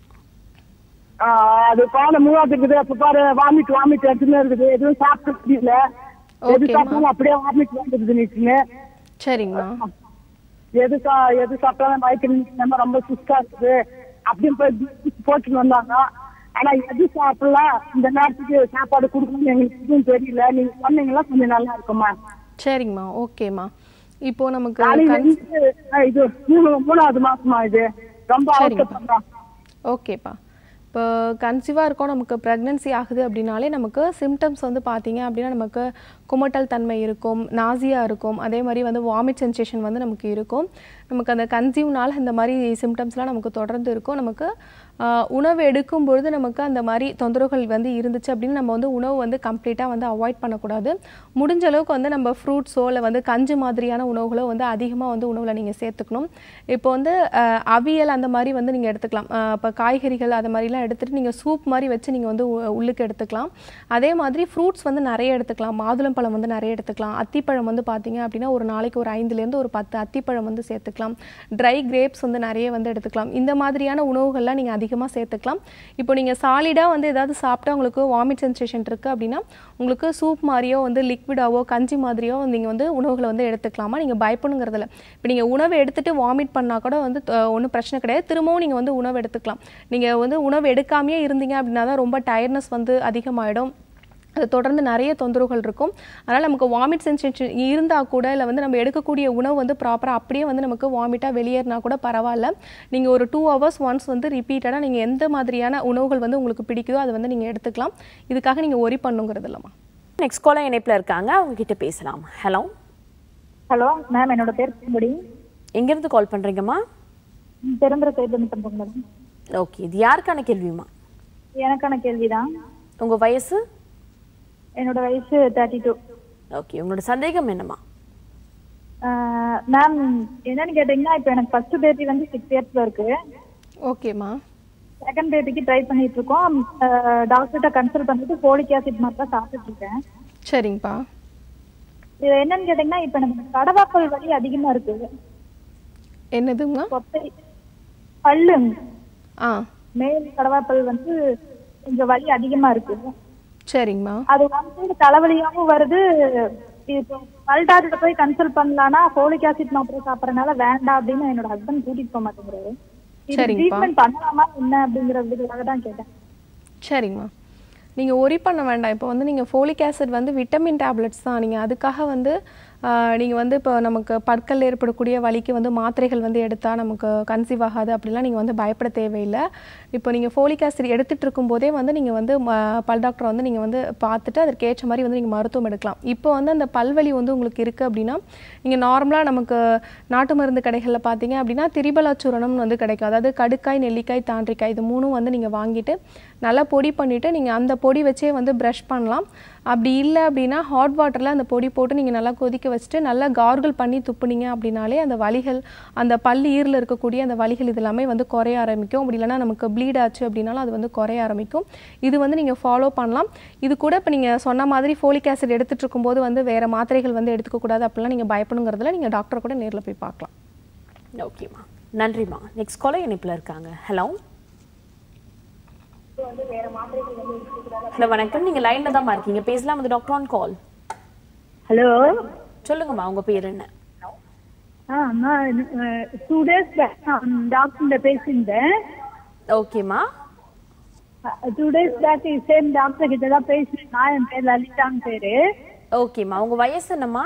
அது குழந்தை மூணாவது இருக்குது அப்ப பாரு வாமிட் வாமிட் எடுத்துன்னு இருக்குது எதுவும் சாப்பிட முடியல எது ஓகேம்மா. சாப்பிட்டாலும் அப்படியே வாமிட் வந்துருது நிச்சுன்னு சரிங்கம்மா எது சா எது சாப்பிட்டாலும் வயிற்று நிற்காம ரொம்ப சுஸ்டா இருக்குது அப்படின்னு போய் juice போட்டுட்டு வந்தாங்க ஆனா எது சாப்பிடலாம் இந்த நேரத்துக்கு சாப்பாடு கொடுக்கணும்னு எங்களுக்கு எதுவும் தெரியல நீங்க சொன்னீங்களா கொஞ்சம் நல்லா இருக்குமா சரிங்கம்மா ஓகேம்மா இப்போ நமக்கு காலையில கண்- இருந்து, அஹ், இது மூணு- மூணாவது மாசமா இது ரொம்ப சரிங்கப்பா. அவசரப்படுறோம் ஓகேப்பா இப்போ கன்சீவாக இருக்கோம் நமக்கு ப்ரெக்னென்சி ஆகுது அப்படின்னாலே நமக்கு சிம்டம்ஸ் வந்து பார்த்தீங்க அப்படின்னா நமக்கு குமட்டல் தன்மை இருக்கும் நாசியாக இருக்கும் அதே மாதிரி வந்து வாமிட் சென்சேஷன் வந்து நமக்கு இருக்கும் நமக்கு அந்த கன்சீவ்னால இந்த மாதிரி சிம்டம்ஸ்லாம் நமக்கு தொடர்ந்து இருக்கும் நமக்கு ஆஹ், உணவு எடுக்கும் பொழுது நமக்கு அந்த மாதிரி தொந்தரவுகள் வந்து இருந்துச்சு அப்படின்னு நம்ம வந்து உணவு வந்து கம்ப்ளீட்டாக வந்து அவாய்ட் பண்ணக்கூடாது முடிஞ்ச அளவுக்கு வந்து நம்ம ஃப்ரூட்ஸோ இல்லை வந்து கஞ்சி மாதிரியான உணவுகளோ வந்து அதிகமாக வந்து உணவில் நீங்கள் சேர்த்துக்கணும் இப்போ வந்து ஆஹ், அவியல் அந்த மாதிரி வந்து நீங்கள் எடுத்துக்கலாம் ஆஹ், இப்போ காய்கறிகள் அது மாதிரிலாம் எடுத்துகிட்டு நீங்கள் சூப் மாதிரி வச்சு நீங்கள் வந்து உ- உள்ளுக்கு எடுத்துக்கலாம் அதே மாதிரி ஃப்ரூட்ஸ் வந்து நிறைய எடுத்துக்கலாம் மாதுளம்பழம் வந்து நிறைய எடுத்துக்கலாம் அத்திப்பழம் வந்து பார்த்தீங்க அப்படின்னா ஒரு நாளைக்கு ஒரு ஐந்துலேருந்து ஒரு பத்து அத்திப்பழம் வந்து சேர்த்துக்கலாம் ட்ரை கிரேப்ஸ் வந்து நிறைய வந்து எடுத்துக்கலாம் இந்த மாதிரியான உணவுகள்லாம் நீங்கள் அதிகமாக சேர்த்துக்கலாம் இப்போ நீங்கள் சாலிடாக வந்து ஏதாவது சாப்பிட்டா உங்களுக்கு வாமிட் சென்சேஷன் இருக்குது அப்படின்னா உங்களுக்கு சூப் மாதிரியோ வந்து லிக்விடாவோ கஞ்சி மாதிரியோ நீங்கள் வந்து உணவுகளை வந்து எடுத்துக்கலாமா நீங்கள் பயப்படணுங்கிறதுல இப்போ நீங்கள் உணவு எடுத்துட்டு வாமிட் பண்ணால் கூட வந்து ஒன்றும் பிரச்சனை கிடையாது திரும்பவும் நீங்கள் வந்து உணவு எடுத்துக்கலாம் நீங்கள் வந்து உணவு எடுக்காமையே இருந்தீங்க அப்படின்னா தான் ரொம்ப டயர்ட்னஸ் வந்து அதிகமாகிடும் அது தொடர்ந்து நிறைய தொந்தரவுகள் இருக்கும் அதனால் நமக்கு வாமிட் சென்சேஷன் இருந்தால் கூட இல்லை வந்து நம்ம எடுக்கக்கூடிய உணவு வந்து ப்ராப்பராக அப்படியே வந்து நமக்கு வாமிட்டாக வெளியேறினா கூட பரவாயில்ல நீங்கள் ஒரு டூ ஹவர்ஸ் ஒன்ஸ் வந்து ரிப்பீட்டடாக நீங்கள் எந்த மாதிரியான உணவுகள் வந்து உங்களுக்கு பிடிக்குதோ அதை வந்து நீங்கள் எடுத்துக்கலாம் இதுக்காக நீங்கள் ஒரி பண்ணுங்கிறது இல்லைம்மா நெக்ஸ்ட் காலர் இணைப்புல இருக்காங்க அவங்க கிட்ட பேசலாம் ஹலோ ஹலோ மேம் என்னோட பேர் பூங்குடி எங்க இருந்து கால் பண்றீங்கம்மா பெருந்துறை சைடு பண்றேங்க மேடம் ஓகே இது யாருக்கான கேள்விமா எனக்கான கேள்விதான் உங்க வயசு என்னோட வயசு தேர்ட்டி டூ ஓகே உங்களோட சந்தேகம் என்னம்மா மேம் என்னன்னு கேட்டீங்கன்னா இப்போ எனக்கு ஃபர்ஸ்ட் பேபி வந்து சிக்ஸ் இயர்ஸ்ல இருக்கு ஓகேம்மா செகண்ட் பேபிக்கு ட்ரை பண்ணிட்டு இருக்கோம் டாக்டர்கிட்ட கன்சல்ட் பண்ணிட்டு ஃபோலிக் ஆசிட் மாதிரி தான் சாப்பிட்டுட்டு இருக்கேன் சரிங்கப்பா இது என்னன்னு கேட்டீங்கன்னா இப்போ எனக்கு கடவாப்பல் வலி அதிகமா இருக்கு என்னதுங்கம்மா கொத்தை பல்லு ஆ மேல் கடவாப்பல் வந்து கொஞ்சம் வலி அதிகமா இருக்கு சரிங்கம்மா அது வந்து தலைவலியாவும் வருது இப்போ பல் டாக்டர் போய் கன்சல்ட் பண்ணலாம்னா ஃபோலிக் ஆசிட் மாத்திரை சாப்பிடறதுனால வேண்டாம் அப்படின்னு என்னோட ஹஸ்பண்ட் கூட்டிட்டு போக மாட்டேங்கிறாரு இது சரிங்கப்பா. ட்ரீட்மெண்ட் பண்ணலாமா என்ன அப்படிங்கறதுக்காக தான் கேட்டேன் சரிங்கம்மா நீங்கள் ஒரி பண்ண வேண்டாம் இப்போ வந்து நீங்கள் ஃபோலிக் ஆசிட் வந்து விட்டமின் டேப்லெட்ஸ் தான் நீங்கள் அதுக்காக வந்து நீங்கள் வந்து இப்போ நமக்கு பற்கள் ஏற்படக்கூடிய வலிக்கு வந்து மாத்திரைகள் வந்து எடுத்தால் நமக்கு கன்சீவ் ஆகாது அப்படிலாம் நீங்கள் வந்து பயப்பட தேவையில்லை இப்போ நீங்கள் ஃபோலிக் ஆசிட் எடுத்துகிட்டு இருக்கும்போதே வந்து நீங்கள் வந்து ம- பல் டாக்டரை வந்து நீங்கள் வந்து பார்த்துட்டு அதற்கு ஏற்ற மாதிரி வந்து நீங்கள் மருத்துவம் எடுக்கலாம் இப்போ வந்து அந்த பல்வலி வந்து உங்களுக்கு இருக்குது அப்படின்னா நீங்கள் நார்மலாக நமக்கு நாட்டு மருந்து கடைகளில் பார்த்தீங்க அப்படின்னா திரிபலாச்சூரணம்னு வந்து கிடைக்கும் அதாவது கடுக்காய் நெல்லிக்காய் தாண்டிக்காய் இது மூணும் வந்து நீங்கள் வாங்கிட்டு நல்லா பொடி பண்ணிவிட்டு நீங்கள் அந்த பொடி வச்சே வந்து ப்ரஷ் பண்ணலாம் அப்படி இல்லை அப்படின்னா ஹாட் வாட்டரில் அந்த பொடி போட்டு நீங்கள் நல்லா கொதிக்க வச்சுட்டு நல்லா கார்கிள் பண்ணி துப்புனீங்க அப்படின்னாலே அந்த வலிகள் அந்த பல்லு ஈரில் இருக்கக்கூடிய அந்த வலிகள் இது எல்லாமே வந்து குறைய ஆரம்பிக்கும் அப்படி இல்லைன்னா நமக்கு ப்ளீட் ஆச்சு அப்படின்னாலும் அது வந்து குறைய ஆரம்பிக்கும் இது வந்து நீங்கள் ஃபாலோ பண்ணலாம் இது கூட இப்போ நீங்கள் சொன்ன மாதிரி ஃபோலிக் ஆசிட் எடுத்துட்டு இருக்கும்போது வந்து வேறு மாத்திரைகள் வந்து எடுத்துக்கக்கூடாது அப்படிலாம் நீங்கள் பயப்படணுங்கிறதுல நீங்கள் டாக்டரை கூட நேரில் போய் பார்க்கலாம் ஓகேம்மா நன்றிம்மா நெக்ஸ்ட் காலர் இணைப்பில் இருக்காங்க ஹலோ ஹலோ வணக்கம் நீங்க லைன்ல தான் இருக்கீங்க பேசலாம் அது டாக்டர் ஆன் கால் ஹலோ சொல்லுங்கம்மா உங்க பேர் என்ன ஆ நான் டூ டேஸ் பேக் டாக்டர்கிட்ட பேசியிருந்தேன் ஓகேம்மா two days back same doctor கிட்ட தான் பேசியிருந்தேன் என் பேர் லலிதான்னு பேரு ஓகேம்மா உங்க வயசு என்னம்மா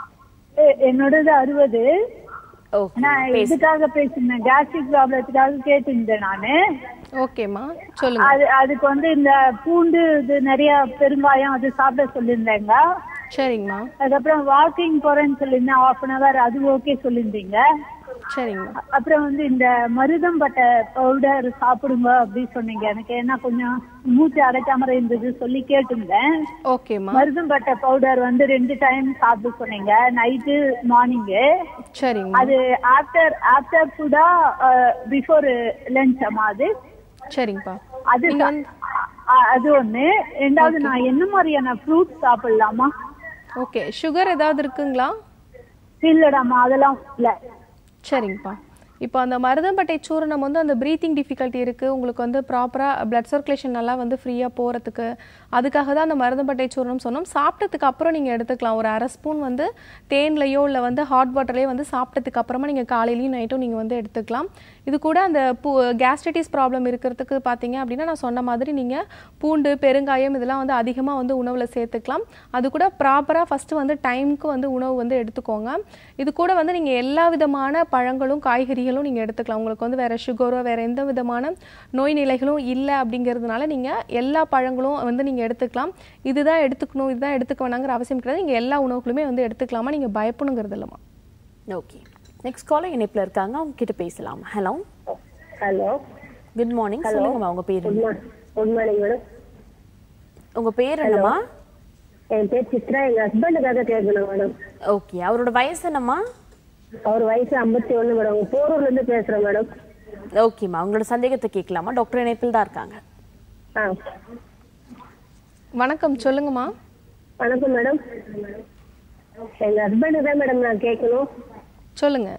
எ- என்னோடது அறுபது ஓகே நான் இதுக்காக பேசியிருந்தேன் கேஸ்ட்ரிக் ப்ராப்ளத்துக்காக கேட்டிருந்தேன் நானு ஓகேம்மா சொல்லுங்க அது அதுக்கு வந்து இந்த பூண்டு இது நிறைய பெருங்காயம் அது சாப்பிட சொல்லியிருந்தேங்க சரிங்கம்மா அதுக்கப்புறம் வாக்கிங் போறேன்னு சொல்லியிருந்தேன் ஹாஃப் அன் ஹவர் அது ஓகே சொல்லியிருந்தீங்க சரிங்கம்மா அப்புறம் வந்து இந்த மருதம்பட்டை பவுடர் சாப்பிடுங்க அப்படின்னு சொன்னீங்க எனக்கு என்ன கொஞ்சம் மூச்சு அடைக்காம இருந்தது சொல்லி கேட்டிருந்தேன் ஓகேம்மா மருதம்பட்டை பவுடர் வந்து ரெண்டு டைம் சாப்பிட சொன்னீங்க நைட்டு மார்னிங்கு சரிங்கம்மா அது ஆஃப்டர் ஆஃப்டர் ஃபுட்டா பிஃபோர் லஞ்ச் அம்மா அது சரிங்கப்பா அது சா- அ- அது ஒண்ணு ரெண்டாவது நான் என்ன மாதிரியான ஃப்ரூட் சாப்பிடலாமா ஓகே சுகர் ஏதாவது இருக்குங்களா இல்லடாமா அதெல்லாம் இல்ல சரிங்கப்பா இப்போ அந்த மருதம்பட்டை சூரணம் வந்து அந்த ப்ரீத்திங் டிஃபிகல்ட்டி இருக்குது உங்களுக்கு வந்து ப்ராப்பராக பிளட் சர்க்குலேஷன் நல்லா வந்து ஃப்ரீயாக போகிறதுக்கு அதுக்காக தான் அந்த மருதம்பட்டை சூரணம் சொன்னோம் சாப்பிட்டதுக்கு அப்புறம் நீங்கள் எடுத்துக்கலாம் ஒரு அரை ஸ்பூன் வந்து தேன்லையோ இல்லை வந்து ஹாட் வாட்டர்லேயோ வந்து சாப்பிட்டதுக்கு அப்புறமா நீங்கள் காலையிலையும் நைட்டும் நீங்கள் வந்து எடுத்துக்கலாம் இது கூட அந்த பூ கேஸ்ட்ரைட்டிஸ் ப்ராப்ளம் இருக்கிறதுக்கு பார்த்தீங்க அப்படின்னா நான் சொன்ன மாதிரி நீங்கள் பூண்டு பெருங்காயம் இதெல்லாம் வந்து அதிகமாக வந்து உணவில் சேர்த்துக்கலாம் அது கூட ப்ராப்பராக ஃபஸ்ட்டு வந்து டைமுக்கு வந்து உணவு வந்து எடுத்துக்கோங்க இது கூட வந்து நீங்கள் எல்லா விதமான பழங்களும் காய்கறிகளும் நீங்கள் எடுத்துக்கலாம் உங்களுக்கு வந்து வேறு சுகரோ வேறு எந்த விதமான நோய் நிலைகளும் இல்லை அப்படிங்கிறதுனால நீங்கள் எல்லா பழங்களும் வந்து நீங்கள் எடுத்துக்கலாம் இதுதான் எடுத்துக்கணும் இதுதான் எடுத்துக்க வேணாங்கிற அவசியம் கிடையாது நீங்கள் எல்லா உணவுகளுமே வந்து எடுத்துக்கலாமா நீங்கள் பயப்படணுங்கிறது இல்லைம்மா ஓகே நெக்ஸ்ட் காலர் இணைப்பில் இருக்காங்க அவங்க கிட்ட பேசலாம் ஹலோ ஹலோ குட் மார்னிங் சொல்லுங்கம்மா உங்க பேர் என்ன? குட் மார்னிங் மேடம் உங்க பேர் என்னம்மா என் பேர் சித்ரா எங்க ஹஸ்பண்டுக்காக கேட்கணும் மேடம் ஓகே அவரோட வயசு என்னம்மா அவர் வயசு ஐம்பத்தி ஒண்ணு மேடம் போரூர்ல இருந்து பேசுறேன் மேடம் ஓகேம்மா உங்களோட சந்தேகத்தை கேட்கலாமா டாக்டர் இணைப்பில் தான் இருக்காங்க ஆ வணக்கம் சொல்லுங்கம்மா வணக்கம் மேடம் எங்க ஹஸ்பண்டுக்கு தான் மேடம் நான் கேட்கணும் சொல்லுங்க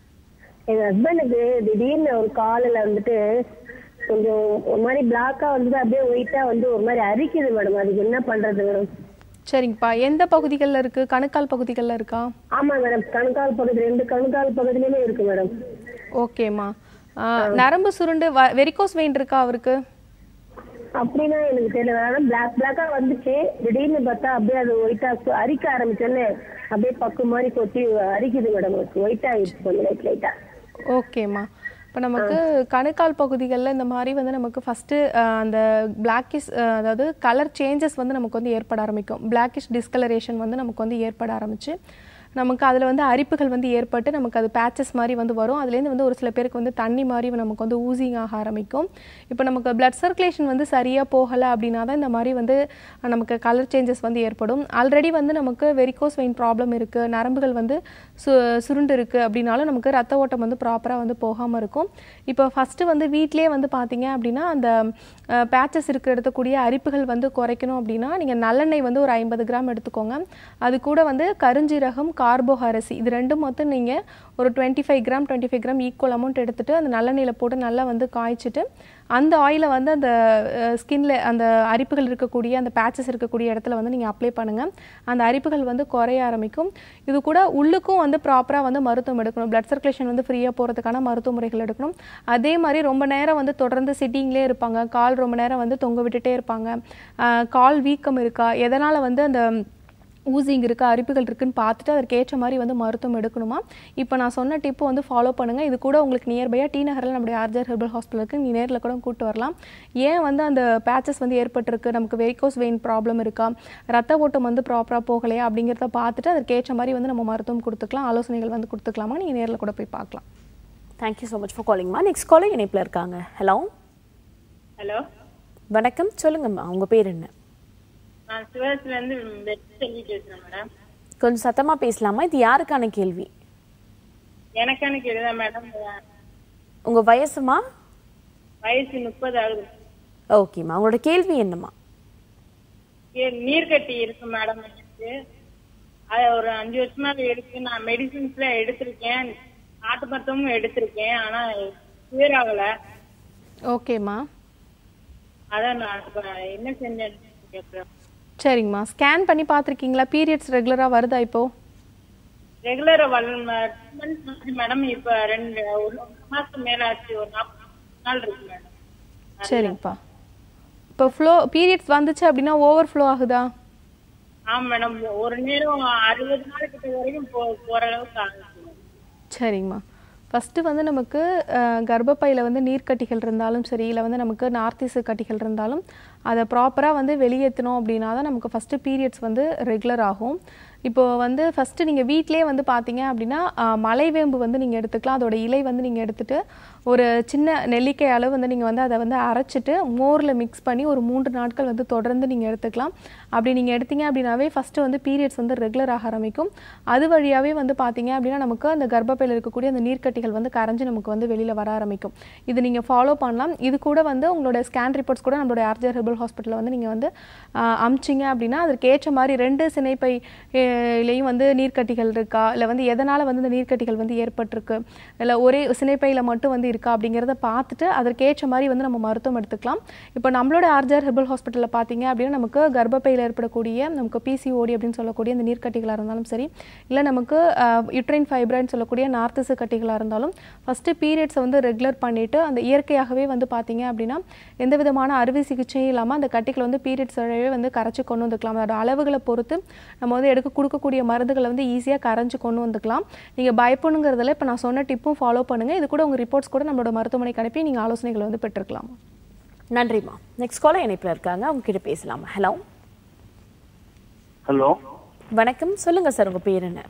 எங்க ஹஸ்பண்டுக்கு திடீர்னு ஒரு காலில் வந்துட்டு கொஞ்சம் ஒரு மாதிரி பிளாக்கா வந்து அப்படியே ஒயிட்டா வந்து ஒரு மாதிரி அரிக்குது மேடம் அதுக்கு என்ன பண்றது மேடம் சரிங்கப்பா எந்த பகுதிகளில் இருக்குது கணுக்கால் பகுதிகளில் இருக்கா ஆமா மேடம் கணுக்கால் பகுதி ரெண்டு கணுக்கால் பகுதியிலுமே இருக்கு மேடம் ஓகேம்மா ஆ, நரம்பு சுருண்டு வெரிகோஸ் வெயின் இருக்கா அவருக்கு அப்படின்னா எனக்கு தெரியல ஆனா பிளாக் பிளாக்கா வந்துச்சு திடீர்னு பார்த்தா அப்படியே அது ஒயிட்டா அரிக்க ஆரம்பிச்சோன்னே அப்படியே பக்கு மாதிரி கொட்டி அரிக்குது மேடம் ஒயிட் ஆயிடுச்சு கொஞ்சம் லைட் லைட்டா ஓகேம்மா இப்போ நமக்கு கணுக்கால் பகுதிகளில் இந்த மாதிரி வந்து நமக்கு ஃபஸ்ட்டு அந்த பிளாக்கிஷ் அதாவது கலர் சேஞ்சஸ் வந்து நமக்கு வந்து ஏற்பட ஆரம்பிக்கும் பிளாக்கிஷ் டிஸ்கலரேஷன் வந்து நமக்கு வந்து ஏற்பட ஆரம்பிச்சு நமக்கு அதில் வந்து அரிப்புகள் வந்து ஏற்பட்டு நமக்கு அது பேச்சஸ் மாதிரி வந்து வரும் அதுலேருந்து வந்து ஒரு சில பேருக்கு வந்து தண்ணி மாதிரி நமக்கு வந்து ஊசிங் ஆக ஆரம்பிக்கும் இப்போ நமக்கு பிளட் சர்க்குலேஷன் வந்து சரியாக போகலை அப்படின்னா தான் இந்த மாதிரி வந்து அஹ், நமக்கு கலர் சேஞ்சஸ் வந்து ஏற்படும் ஆல்ரெடி வந்து நமக்கு வெரிகோஸ் வெயின் ப்ராப்ளம் இருக்குது நரம்புகள் வந்து சு சுருண்டு இருக்குது அப்படின்னாலும் நமக்கு ரத்த ஓட்டம் வந்து ப்ராப்பராக வந்து போகாமல் இருக்கும் இப்போ ஃபஸ்ட்டு வந்து வீட்டிலே வந்து பார்த்தீங்க அப்படின்னா அந்த பேச்சஸ் இருக்கிற இடத்துக்கூடிய அரிப்புகள் வந்து குறைக்கணும் அப்படின்னா நீங்கள் நல்லெண்ணெய் வந்து ஒரு ஐம்பது கிராம் எடுத்துக்கோங்க அது கூட வந்து கருஞ்சீரகம் கார்போ அரிசி இது ரெண்டும் மொத்தம் நீங்கள் ஒரு twenty five gram twenty five gram equal amount எடுத்துட்டு அந்த நல்லெண்ணெயில் போட்டு நல்லா வந்து காய்ச்சிட்டு அந்த ஆயிலை வந்து அந்த ஸ்கின்ல அந்த அரிப்புகள் இருக்கக்கூடிய அந்த பேச்சஸ் இருக்கக்கூடிய இடத்துல வந்து நீங்கள் அப்ளை பண்ணுங்கள் அந்த அரிப்புகள் வந்து குறைய ஆரம்பிக்கும் இது கூட உள்ளுக்கும் வந்து ப்ராப்பராக வந்து மருத்துவம் எடுக்கணும் பிளட் சர்க்குலேஷன் வந்து ஃப்ரீயாக போகிறதுக்கான மருத்துவ முறைகள் எடுக்கணும் அதே மாதிரி ரொம்ப நேரம் வந்து தொடர்ந்து சிட்டிங்லேயே இருப்பாங்க கால் ரொம்ப நேரம் வந்து தொங்க விட்டுட்டே இருப்பாங்க ஆஹ் கால் வீக்கம் இருக்கா எதனால் வந்து அந்த ஊசிங் இருக்கா அரிப்புகள் இருக்குன்னு பார்த்துட்டு அதற்கு ஏற்ற மாதிரி வந்து மருத்துவம் எடுக்கணுமா இப்போ நான் சொன்ன டிப்பு வந்து ஃபாலோ பண்ணுங்கள் இது கூட உங்களுக்கு நியர்பையாக டி நகரில் நம்முடைய ஆர்ஜர் ஹெர்பல் ஹாஸ்பிட்டலுக்கு நீ நேரில் கூட கூட்டு வரலாம் ஏன் வந்து அந்த பேச்சஸ் வந்து ஏற்பட்டிருக்கு நமக்கு வெரிகோஸ் வெயின் ப்ராப்ளம் இருக்கா ரத்த ஓட்டம் வந்து ப்ராப்பராக போகலையா அப்படிங்கிறத பார்த்துட்டு அதற்கு ஏற்ற மாதிரி வந்து நம்ம மருத்துவம் கொடுத்துக்கலாம் ஆலோசனைகள் வந்து கொடுத்துக்கலாமா நீங்கள் நேரில் கூட போய் பார்க்கலாம் தேங்க்யூ ஸோ மச் ஃபார் காலிங்மா நெக்ஸ்ட் காலர் இணைப்பில் இருக்காங்க ஹலோ ஹலோ வணக்கம் சொல்லுங்கம்மா உங்க பேர் என்ன நான் சிவகத்துல இருந்து வெற்றி செல்வி பேசுறேன் மேடம் கொஞ்சம் சத்தமா பேசலாமா இது யாருக்கான கேள்வி எனக்கான கேள்விதான் மேடம் உங்க வயசுமா வயசு முப்பது ஆகுது ஓகேம்மா உங்களோட கேள்வி என்னம்மா ஏ- நீர்க்கட்டி இருக்கு மேடம் எனக்கு அது ஒரு அஞ்சு வருஷமா இருக்கு நான் மெடிசின்ஸ்ல எடுத்திருக்கேன் நாட்டு மருத்துவமும் எடுத்திருக்கேன் ஆனா கிளியர் ஆகல ஓகேம்மா அதான் நான் இப்ப என்ன செஞ்சேன்னு கேட்கிறேன் சரிங்கம்மா ஸ்கேன் பண்ணி பார்த்துருக்கீங்களா பீரியட்ஸ் ரெகுலராக வருதா இப்போ ரெகுலரா மேடம் இப்ப ரெண்டு ஒரு மாசம் மேல ஆச்சு ஒரு நாற்பது நாள் இருக்கு மேடம் சரிங்கப்பா இப்போ ஃப்ளோ பீரியட்ஸ் வந்துச்சு அப்படின்னா ஓவர் ஃப்ளோ ஆகுதா ஆமா மேடம் ஒரு நேரம் அறுபது நாள் கிட்ட வரைக்கும் போ போற அளவுக்கு ஆகுது சரிங்கம்மா ஃபஸ்ட்டு வந்து நமக்கு அஹ், கர்ப்பப்பையில் வந்து நீர்க்கட்டிகள் இருந்தாலும் சரி இல்லை வந்து நமக்கு நார்த்திசு கட்டிகள் இருந்தாலும் அதை ப்ராப்பராக வந்து வெளியேற்றணும் அப்படின்னா தான் நமக்கு ஃபஸ்ட்டு பீரியட்ஸ் வந்து ரெகுலர் ஆகும் இப்போ வந்து ஃபஸ்ட்டு நீங்கள் வீட்டிலேயே வந்து பார்த்தீங்க அப்படின்னா அஹ், மலைவேம்பு வந்து நீங்கள் எடுத்துக்கலாம் அதோட இலை வந்து நீங்கள் எடுத்துட்டு ஒரு சின்ன நெல்லிக்காய் அளவு வந்து நீங்கள் வந்து அதை வந்து அரைச்சிட்டு மோரில் மிக்ஸ் பண்ணி ஒரு மூன்று நாட்கள் வந்து தொடர்ந்து நீங்கள் எடுத்துக்கலாம் அப்படி நீங்கள் எடுத்தீங்க அப்படின்னாவே ஃபஸ்ட்டு வந்து பீரியட்ஸ் வந்து ரெகுலர் ஆக ஆரம்பிக்கும் அது வழியாகவே வந்து பார்த்தீங்க அப்படின்னா நமக்கு அந்த கர்ப்பப்பையில் இருக்கக்கூடிய அந்த நீர்க்கட்டிகள் வந்து கரைஞ்சு நமக்கு வந்து வெளியில் வர ஆரம்பிக்கும் இது நீங்கள் ஃபாலோ பண்ணலாம் இது கூட வந்து உங்களோட ஸ்கேன் ரிப்போர்ட்ஸ் கூட நம்மளோட ஆர்ஜர் ஹெர்பல் ஹாஸ்பிட்டலில் வந்து நீங்கள் வந்து ஆஹ், அமிச்சிங்க அப்படின்னா அதற்கு ஏற்ற மாதிரி ரெண்டு சினைப்பை அஹ், இலையும் வந்து நீர்க்கட்டிகள் இருக்கா இல்லை வந்து எதனால் வந்து இந்த நீர்க்கட்டிகள் வந்து ஏற்பட்டிருக்கு இல்லை ஒரே சினைப்பையில் மட்டும் வந்து இருக்கா அப்படிங்கிறத பார்த்துட்டு அதற்கேற்ற மாதிரி வந்து நம்ம மருத்துவம் எடுத்துக்கலாம் இப்போ நம்மளோட ஆர்ஜர் ஹெர்பல் ஹாஸ்பிட்டலில் பார்த்தீங்க அப்படின்னா நமக்கு கர்ப்பப்பையில் ஏற்படக்கூடிய நமக்கு பிசிஓடி அப்படின்னு சொல்லக்கூடிய இந்த நீர்க்கட்டிகளாக இருந்தாலும் சரி இல்லை நமக்கு யுட்ரைன் ஃபைப்ராய்ன்னு சொல்லக்கூடிய நார்த்திசு கட்டிகளாக இருந்தாலும் ஃபஸ்ட்டு பீரியட்ஸை வந்து ரெகுலர் பண்ணிவிட்டு அந்த இயற்கையாகவே வந்து பார்த்தீங்க அப்படின்னா எந்த விதமான அறுவை சிகிச்சையும் இல்லாமல் அந்த கட்டிகளை வந்து பீரியட்ஸோடவே வந்து கரைச்சி கொண்டு வந்துக்கலாம் அதோட அளவுகளை பொறுத்து நம்ம வந்து எடுக்க கொடுக்கக்கூடிய மருந்துகளை வந்து ஈஸியாக கரைஞ்சி கொண்டு வந்துக்கலாம் நீங்கள் பயப்படணுங்கிறதுல இப்போ நான் சொன்ன டிப்பும் ஃபாலோ பண்ணுங்கள் இது கூட உங்கள் ரிப்போர்ட்ஸ் கூட நம்மளோட மருத்துவமனைக்கு அனுப்பி நீங்கள் ஆலோசனைகளை வந்து பெற்றுக்கலாம் நன்றிம்மா நெக்ஸ்ட் காலர் இணைப்பில் இருக்காங்க அவங்க கிட்ட பேசலாமா ஹலோ ஹலோ வணக்கம் சொல்லுங்க சார் உங்க பேர் என்ன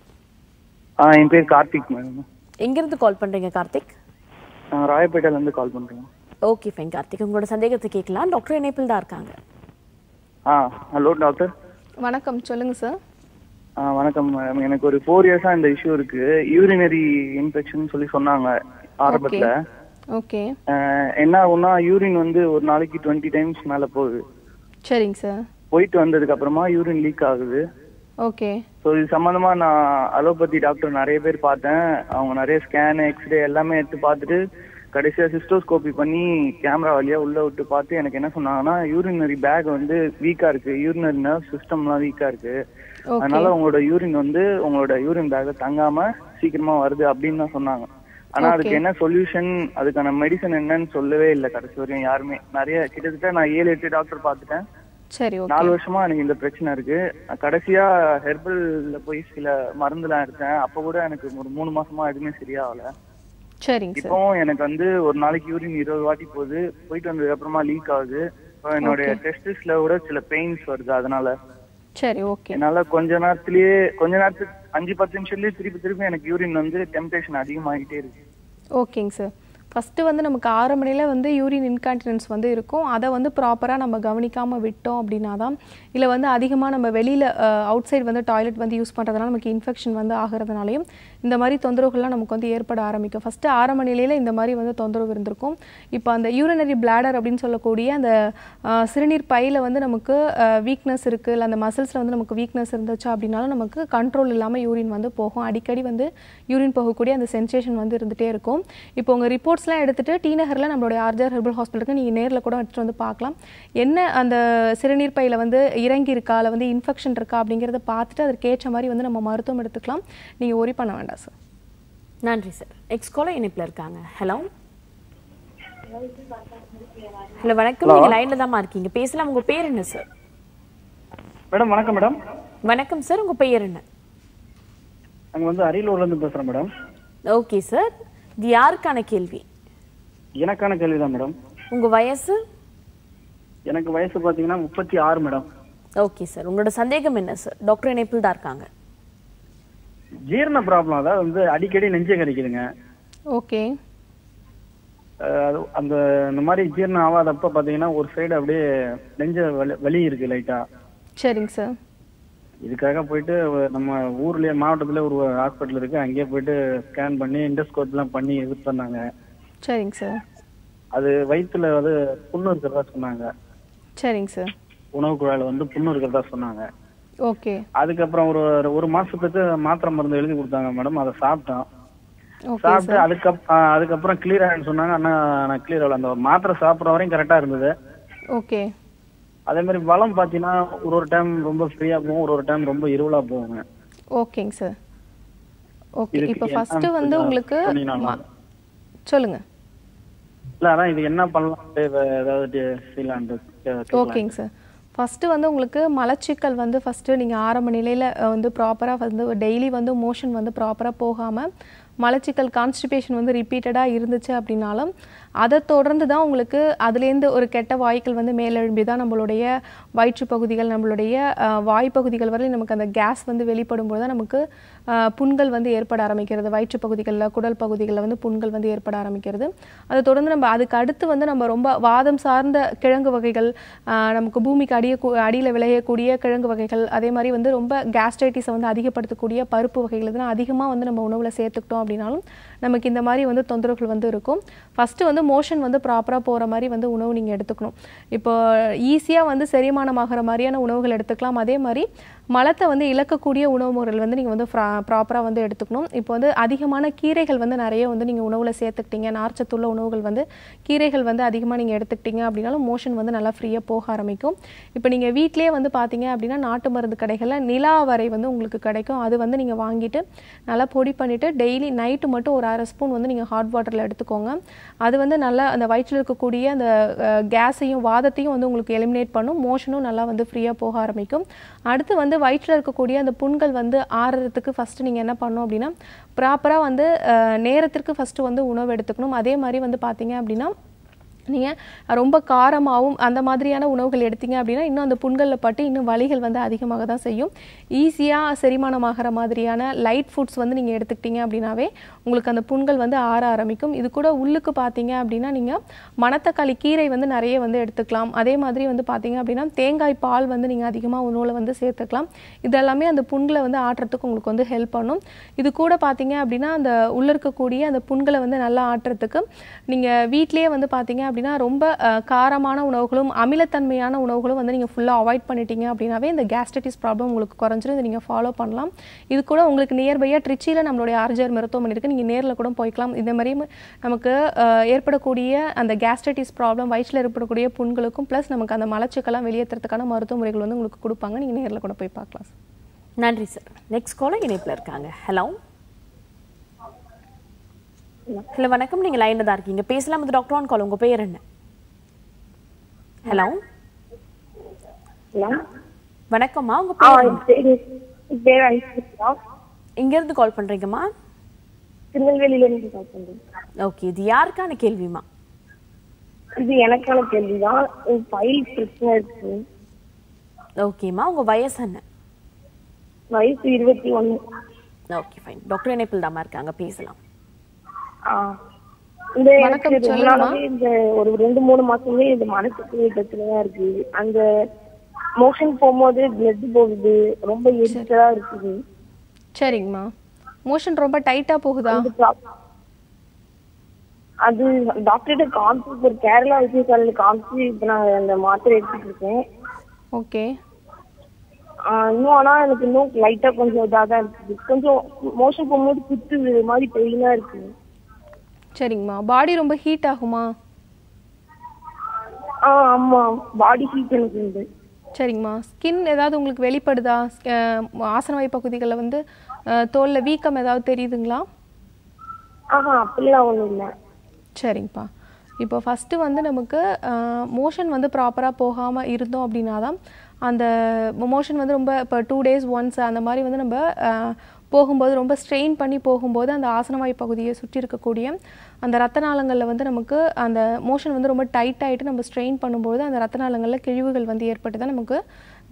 ஆ என் பேர் கார்த்திக் மேடம் எங்கிருந்து கால் பண்றீங்க கார்த்திக் நான் ராயப்பேட்டையில இருந்து கால் பண்றேன் ஓகே ஃபைன் கார்த்திக் உங்களோட சந்தேகத்தை கேட்கலாம் டாக்டர் இணைப்பில் தான் இருக்காங்க ஆ ஹலோ டாக்டர் வணக்கம் சொல்லுங்கள் சார் ஆ வணக்கம் மேடம் எனக்கு ஒரு ஃபோர் இயர்ஸா இந்த இஷ்யூ இருக்கு யூரினரி இன்ஃபெக்ஷன் சொல்லி சொன்னாங்க ஆரம்பத்துல ஓகே ஆஹ் என்ன ஆகும்னா யூரின் வந்து ஒரு நாளைக்கு டுவெண்ட்டி டைம்ஸ் மேல போகுது சரிங்க சார் போயிட்டு வந்ததுக்கு அப்புறமா யூரின் லீக் ஆகுது ஓகே ஸோ இது சம்மந்தமா நான் அலோபதி டாக்டர் நிறைய பேர் பார்த்தேன் அவங்க நிறைய ஸ்கேன் எக்ஸ்ரே எல்லாமே எடுத்து பார்த்துட்டு கடைசியா சிஸ்டோஸ்கோபி பண்ணி கேமரா வழியா உள்ள விட்டு பார்த்து எனக்கு என்ன சொன்னாங்கன்னா யூரினரி பேக் வந்து வீக்கா இருக்கு யூரினரி நர்வ் சிஸ்டம்லாம் வீக்கா இருக்கு அதனால உங்களோட யூரின் வந்து உங்களோட யூரின் பேக்ல தங்காம சீக்கிரமா வருது அப்படின்னு தான் சொன்னாங்க ஆனா அதுக்கு என்ன சொல்யூஷன் அதுக்கான மெடிசன் என்னன்னு சொல்லவே இல்லை கடைசி வரையும் யாருமே நிறைய கிட்டத்தட்ட நான் ஏழு எட்டு டாக்டர் பார்த்துட்டேன் சரி ஓகே நாலு வருஷமா எனக்கு இந்த பிரச்சனை இருக்கு கடைசியா ஹெர்பல்ல போய் சில மருந்துலாம் எடுத்தேன் அப்ப கூட எனக்கு ஒரு மூணு மாசமா எதுவுமே சரியாகல சரிங்க சார் இப்போவும் எனக்கு வந்து ஒரு நாளைக்கு யூரின் இருபது வாட்டி போகுது போயிட்டு வந்ததுக்கு அப்புறமா லீக் ஆகுது இப்போ என்னுடைய டெஸ்டிஸ்ல கூட சில பெயின்ஸ் வருது அதனால சரி ஓகே என்னால கொஞ்ச நேரத்திலேயே கொஞ்ச நேரத்துக்கு அஞ்சு பத்து நிமிஷத்துலயே திருப்பி திருப்பி எனக்கு யூரின் வந்து டெம்டேஷன் அதிகமாகிட்டே இருக்கு ஓகேங்க சார் ஃபஸ்ட்டு வந்து நமக்கு ஆறு மணியில் வந்து யூரின் இன்கான்டினன்ஸ் வந்து இருக்கும் அதை வந்து ப்ராப்பராக நம்ம கவனிக்காமல் விட்டோம் அப்படின்னா தான் இல்லை வந்து அதிகமாக நம்ம வெளியில் அவுட் சைடு வந்து டாய்லெட் வந்து யூஸ் பண்ணுறதுனால நமக்கு இன்ஃபெக்ஷன் வந்து ஆகிறதுனாலையும் இந்த மாதிரி தொந்தரவுகள்லாம் நமக்கு வந்து ஏற்பட ஆரம்பிக்கும் ஃபஸ்ட்டு ஆரம்ப நிலையில் இந்த மாதிரி வந்து தொந்தரவு இருந்திருக்கும் இப்போ அந்த யூரினரி பிளாடர் அப்படின்னு சொல்லக்கூடிய அந்த அஹ், சிறுநீர் பையில் வந்து நமக்கு வீக்னஸ் இருக்குது இல்லை அந்த மசில்ஸில் வந்து நமக்கு வீக்னஸ் இருந்துச்சு அப்படின்னாலும் நமக்கு கண்ட்ரோல் இல்லாமல் யூரின் வந்து போகும் அடிக்கடி வந்து யூரின் போகக்கூடிய அந்த சென்சேஷன் வந்து இருந்துகிட்டே இருக்கும் இப்போ உங்கள் ரிப்போர்ட்ஸ்லாம் எடுத்துகிட்டு டி நகரில் நம்மளுடைய ஆர்ஜர் ஹெர்பல் ஹாஸ்பிட்டலுக்கு நீங்கள் நேரில் கூட எடுத்துகிட்டு வந்து பார்க்கலாம் என்ன அந்த சிறுநீர் பையில் வந்து இறங்கி இருக்கா இல்லை வந்து இன்ஃபெக்ஷன் இருக்கா அப்படிங்கிறத பார்த்துட்டு அதற்கேற்ற மாதிரி வந்து நம்ம மருத்துவம் எடுத்துக்கலாம் நீங்கள் ஒரி பண்ண வேண்டாம் சார் நன்றி சார் எக்ஸ் காலர் இணைப்பில் இருக்காங்க ஹலோ ஹலோ வணக்கம் நீங்க லைன்ல தான் இருக்கீங்க பேசலாம் உங்க பேர் என்ன சார் மேடம் வணக்கம் மேடம் வணக்கம் சார் உங்க பெயர் என்ன நாங்கள் வந்து அரியலூர்ல இருந்து பேசுறோம் மேடம் ஓகே சார் இது யாருக்கான கேள்வி எனக்கான கேள்விதான் மேடம் உங்க வயசு எனக்கு வயசு பாத்தீங்கன்னா முப்பத்தி ஆறு மேடம் ஓகே சார் உங்களோட சந்தேகம் என்ன சார் டாக்டர் இணைப்பில் தான் இருக்காங்க ஜீரண ப்ராப்ளம் அதாவது வந்து அடிக்கடி நெஞ்சை கறிக்குதுங்க ஓகே அஹ் அது அந்த இந்த மாதிரி ஜீரணம் ஆகாதப்ப பாத்தீங்கன்னா ஒரு சைடு அப்படியே நெஞ்ச வலி வலி இருக்கு லைட்டா சரிங்க சார் இதுக்காக போயிட்டு ஒரு நம்ம ஊர்லயே மாவட்டத்துல ஒரு ஹாஸ்பிட்டல் இருக்கு அங்கேயே போயிட்டு ஸ்கேன் பண்ணி இண்டஸ்கோப் எல்லாம் பண்ணி இது பண்ணாங்க சரிங்க சார் அது வயித்துல வந்து புண்ணு இருக்கிறதா சொன்னாங்க சரிங்க சார் உணவு குழாயில வந்து புண்ணு இருக்கிறதா சொன்னாங்க ஓகே அதுக்கப்புறம் ஒரு ஒரு மாசத்துக்கு மாத்திரை மருந்து எழுதி கொடுத்தாங்க மேடம் அதை சாப்பிட்டோம் ஓகே சாப்பிட்டு சார் அதுக்கப் ஆ, அதுக்கப்புறம் கிளியர் ஆயிடுன்னு சொன்னாங்க ஆனா நான் கிளியர் ஆகல அந்த மாத்திரை சாப்பிட்ற வரையும் கரெக்டா இருந்தது ஓகே அதே மாதிரி வளம் பாத்தீங்கன்னா ஒரு ஒரு டைம் ரொம்ப ஃப்ரீயா போகும் ஒரு ஒரு டைம் ரொம்ப இருவலா போகுங்க ஓகேங்க சார் ஓகே இதுக்கு இப்போ என்ன ஃபர்ஸ்ட் வந்து கொஞ்சம் உங்களுக்கு சொன்னீங்கன்னா ம- சொல்லுங்க இல்ல அதான் இது என்ன பண்ணலாம் வே- ஏதாவது செய்யலான்ட்டு கே- கேட்கலாம். ஓகேங்க சார் ஃபஸ்ட்டு வந்து உங்களுக்கு மலச்சிக்கல் வந்து ஃபஸ்ட்டு நீங்கள் ஆரம்ப நிலையில் வந்து ப்ராப்பராக வந்து டெய்லி வந்து மோஷன் வந்து ப்ராப்பராக போகாமல் மலச்சிக்கல் கான்ஸ்டிபேஷன் வந்து ரிப்பீட்டடாக இருந்துச்சு அப்படின்னாலும் அதை தொடர்ந்து தான் உங்களுக்கு அதுலேருந்து ஒரு கெட்ட வாய்க்கள் வந்து மேலெழும்பி தான் நம்மளுடைய வயிற்று பகுதிகள் நம்மளுடைய அஹ், வாய்ப்பகுதிகள் வரையும் நமக்கு அந்த கேஸ் வந்து வெளிப்படும் போது தான் நமக்கு அஹ், புண்கள் வந்து ஏற்பட ஆரம்பிக்கிறது வயிற்று பகுதிகளில் குடல் பகுதிகளில் வந்து புண்கள் வந்து ஏற்பட ஆரம்பிக்கிறது அதை தொடர்ந்து நம்ம அதுக்கு அடுத்து வந்து நம்ம ரொம்ப வாதம் சார்ந்த கிழங்கு வகைகள் ஆஹ் நமக்கு பூமிக்கு அடிய அடியில் விளையக்கூடிய கிழங்கு வகைகள் அதே மாதிரி வந்து ரொம்ப கேஸ்ட்ரைட்டிஸை வந்து அதிகப்படுத்தக்கூடிய பருப்பு வகைகள் இதெல்லாம் அதிகமாக வந்து நம்ம உணவில் சேர்த்துக்கிட்டோம் அப்படின்னாலும் நமக்கு இந்த மாதிரி வந்து தொந்தரவுகள் வந்து இருக்கும் ஃபஸ்ட்டு வந்து மோஷன் வந்து ப்ராப்பராக போகிற மாதிரி வந்து உணவு நீங்கள் எடுத்துக்கணும் இப்போ ஈஸியாக வந்து செரிமானமாகிற மாதிரியான உணவுகள் எடுத்துக்கலாம் அதே மாதிரி மலத்தை வந்து இழக்கக்கூடிய உணவு முறைகள் வந்து நீங்கள் வந்து ப்ராப்பராக வந்து எடுத்துக்கணும் இப்போ வந்து அதிகமான கீரைகள் வந்து நிறைய வந்து நீங்கள் உணவில் சேர்த்துக்கிட்டீங்க நார்ச்சத்துள்ள உணவுகள் வந்து கீரைகள் வந்து அதிகமாக நீங்கள் எடுத்துக்கிட்டீங்க அப்படின்னாலும் மோஷன் வந்து நல்லா ஃப்ரீயாக போக ஆரம்பிக்கும் இப்போ நீங்கள் வீட்டிலேயே வந்து பார்த்தீங்க அப்படின்னா நாட்டு மருந்து கடைகளில் நிலா வரை வந்து உங்களுக்கு கிடைக்கும் அது வந்து நீங்கள் வாங்கிட்டு நல்லா பொடி பண்ணிவிட்டு டெய்லி நைட்டு மட்டும் ஒரு அரை ஸ்பூன் வந்து நீங்கள் ஹாட் வாட்டரில் எடுத்துக்கோங்க அது வந்து நல்லா அந்த வயிற்றில் இருக்கக்கூடிய அந்த கேஸையும் வாதத்தையும் வந்து உங்களுக்கு எலிமினேட் பண்ணும் மோஷனும் நல்லா வந்து ஃப்ரீயாக போக ஆரம்பிக்கும் அடுத்து வந்து வயிற்றில் இருக்கக்கூடிய அந்த புண்கள் வந்து ஆறுறதுக்கு ஃபஸ்ட்டு நீங்கள் என்ன பண்ணணும் அப்படின்னா ப்ராப்பராக வந்து அஹ், நேரத்திற்கு ஃபஸ்ட்டு வந்து உணவு எடுத்துக்கணும் அதே மாதிரி வந்து பார்த்தீங்க அப்படின்னா நீங்கள் ரொம்ப காரமாகவும் அந்த மாதிரியான உணவுகள் எடுத்தீங்க அப்படின்னா இன்னும் அந்த புண்களில் பட்டு இன்னும் வலிகள் வந்து அதிகமாக தான் செய்யும் ஈஸியாக செரிமானமாகிற மாதிரியான லைட் ஃபுட்ஸ் வந்து நீங்கள் எடுத்துக்கிட்டீங்க அப்படின்னாவே உங்களுக்கு அந்த புண்கள் வந்து ஆற ஆரம்பிக்கும் இது கூட உள்ளுக்கு பார்த்தீங்க அப்படின்னா நீங்கள் மணத்தக்காளி கீரை வந்து நிறைய வந்து எடுத்துக்கலாம் அதே மாதிரி வந்து பார்த்தீங்க அப்படின்னா தேங்காய் பால் வந்து நீங்கள் அதிகமாக உணவில் வந்து சேர்த்துக்கலாம் இதெல்லாமே அந்த புண்களை வந்து ஆட்டுறதுக்கு உங்களுக்கு வந்து ஹெல்ப் பண்ணும் இது கூட பார்த்தீங்க அப்படின்னா அந்த உள்ள இருக்கக்கூடிய அந்த புண்களை வந்து நல்லா ஆட்டுறதுக்கு நீங்கள் வீட்டிலேயே வந்து பார்த்தீங்க அப்படின்னா ரொம்ப அஹ், காரமான உணவுகளும் அமிலத்தன்மையான உணவுகளும் வந்து நீங்கள் ஃபுல்லாக அவாய்ட் பண்ணிட்டீங்க அப்படின்னாவே இந்த கேஸ்ட்ரைட்டிஸ் ப்ராப்ளம் உங்களுக்கு குறைஞ்சிரும் இதை நீங்கள் ஃபாலோ பண்ணலாம் இது கூட உங்களுக்கு நியர்பையாக ட்ரிச்சியில் நம்மளுடைய ஆர்ஜர் மருத்துவமனை இருக்குது நீங்கள் நேரில் கூட போய்க்கலாம் இந்த மாதிரி ம- நமக்கு அஹ், ஏற்படக்கூடிய அந்த கேஸ்ட்ரைட்டிஸ் ப்ராப்ளம் வயிற்றில் ஏற்படக்கூடிய புண்களுக்கும் ப்ளஸ் நமக்கு அந்த மலச்சிக்கெல்லாம் வெளியேற்றுறதுக்கான மருத்துவ முறைகள் வந்து உங்களுக்கு கொடுப்பாங்க நீங்கள் நேரில் கூட போய் பார்க்கலாம் சார் நன்றி சார் நெக்ஸ்ட் காலர் இணைப்பில் இருக்காங்க ஹலோ ஹலோ வணக்கம் நீங்க லைன்ல தான் இருக்கீங்க பேசலாம் இது டாக்டர் ஆன் கால் உங்க பேர் என்ன ஹலோ ஹலோ வணக்கம்மா உங்க ஆ பேர் என்ன? சரி பேர் ஐஸ்வர்யா இங்க இருந்து கால் பண்றீங்கம்மா திருநெல்வேலியில இருந்து கால் பண்றேன் ஓகே இது யாருக்கான கேள்விமா இது எனக்கான கேள்விதான் ஃபைல் பிரச்சனை இருக்கு ஓகேம்மா உங்க வயசு என்ன வயசு இருபத்தி ஒண்ணு ஓகே ஃபைன் டாக்டர் இணைப்பில் தாம்மா இருக்காங்க பேசலாம் ஆ. இந்த வணக்கம், எனக்கு ரொம்ப சொல்லுங்கம்மா. நாளாவே இந்த ஒரு ரெண்டு மூணு மாசமே இந்த மனசுக்கு பிரச்சனை தான் இருக்கு அந்த மோஷன் போகும்போது பிளட் போகுது ரொம்ப எரிச்சலா இருக்குது சரிங்கம்மா மோஷன் ரொம்ப டைட்டாக போகுதா அந்த prob- அது டாக்டர்கிட்ட காமிச்சு ஒரு கேரளா வைத்தியசாலையில காமிச்சு இப்ப நான் அந்த மாத்திரை எடுத்துட்டு இருக்கேன் ஓகே ஆஹ் இன்னும் ஆனா எனக்கு இன்னும் லைட்டா கொஞ்சம் இதாக தான் இருக்குது கொஞ்சம் மோஷன் போகும்போது குத்து மாதிரி பெயினா இருக்கு சரிங்கம்மா பாடி ரொம்ப ஹீட் ஆகுமா ஆ ஆமா பாடி ஹீட் எனக்கு உண்டு சரிங்கம்மா ஸ்கின் ஏதாவது உங்களுக்கு வெளிப்படுதா அஹ் ஆசனவாய் பகுதிகளில் வந்து அஹ், தோல்ல வீக்கம் ஏதாவது தெரியுதுங்களா ஆஹா அப்படிலாம் ஒண்ணும் இல்லை சரிங்கப்பா இப்போ ஃபஸ்ட்டு வந்து நமக்கு மோஷன் வந்து ப்ராப்பராக போகாமல் இருந்தோம் அப்படின்னா தான் அந்த மோஷன் வந்து ரொம்ப இப்போ டூ டேஸ் ஒன்ஸ் அந்த மாதிரி வந்து நம்ம அஹ், போகும்போது ரொம்ப ஸ்ட்ரெயின் பண்ணி போகும்போது அந்த ஆசனவாய் பகுதியை சுற்றி இருக்கக்கூடிய அந்த ரத்த நாளங்களில் வந்து நமக்கு அந்த மோஷன் வந்து ரொம்ப டைட் ஆகிட்டு நம்ம ஸ்ட்ரெயின் பண்ணும்போது அந்த ரத்த நாளங்களில் கிழிவுகள் வந்து ஏற்பட்டு தான் நமக்கு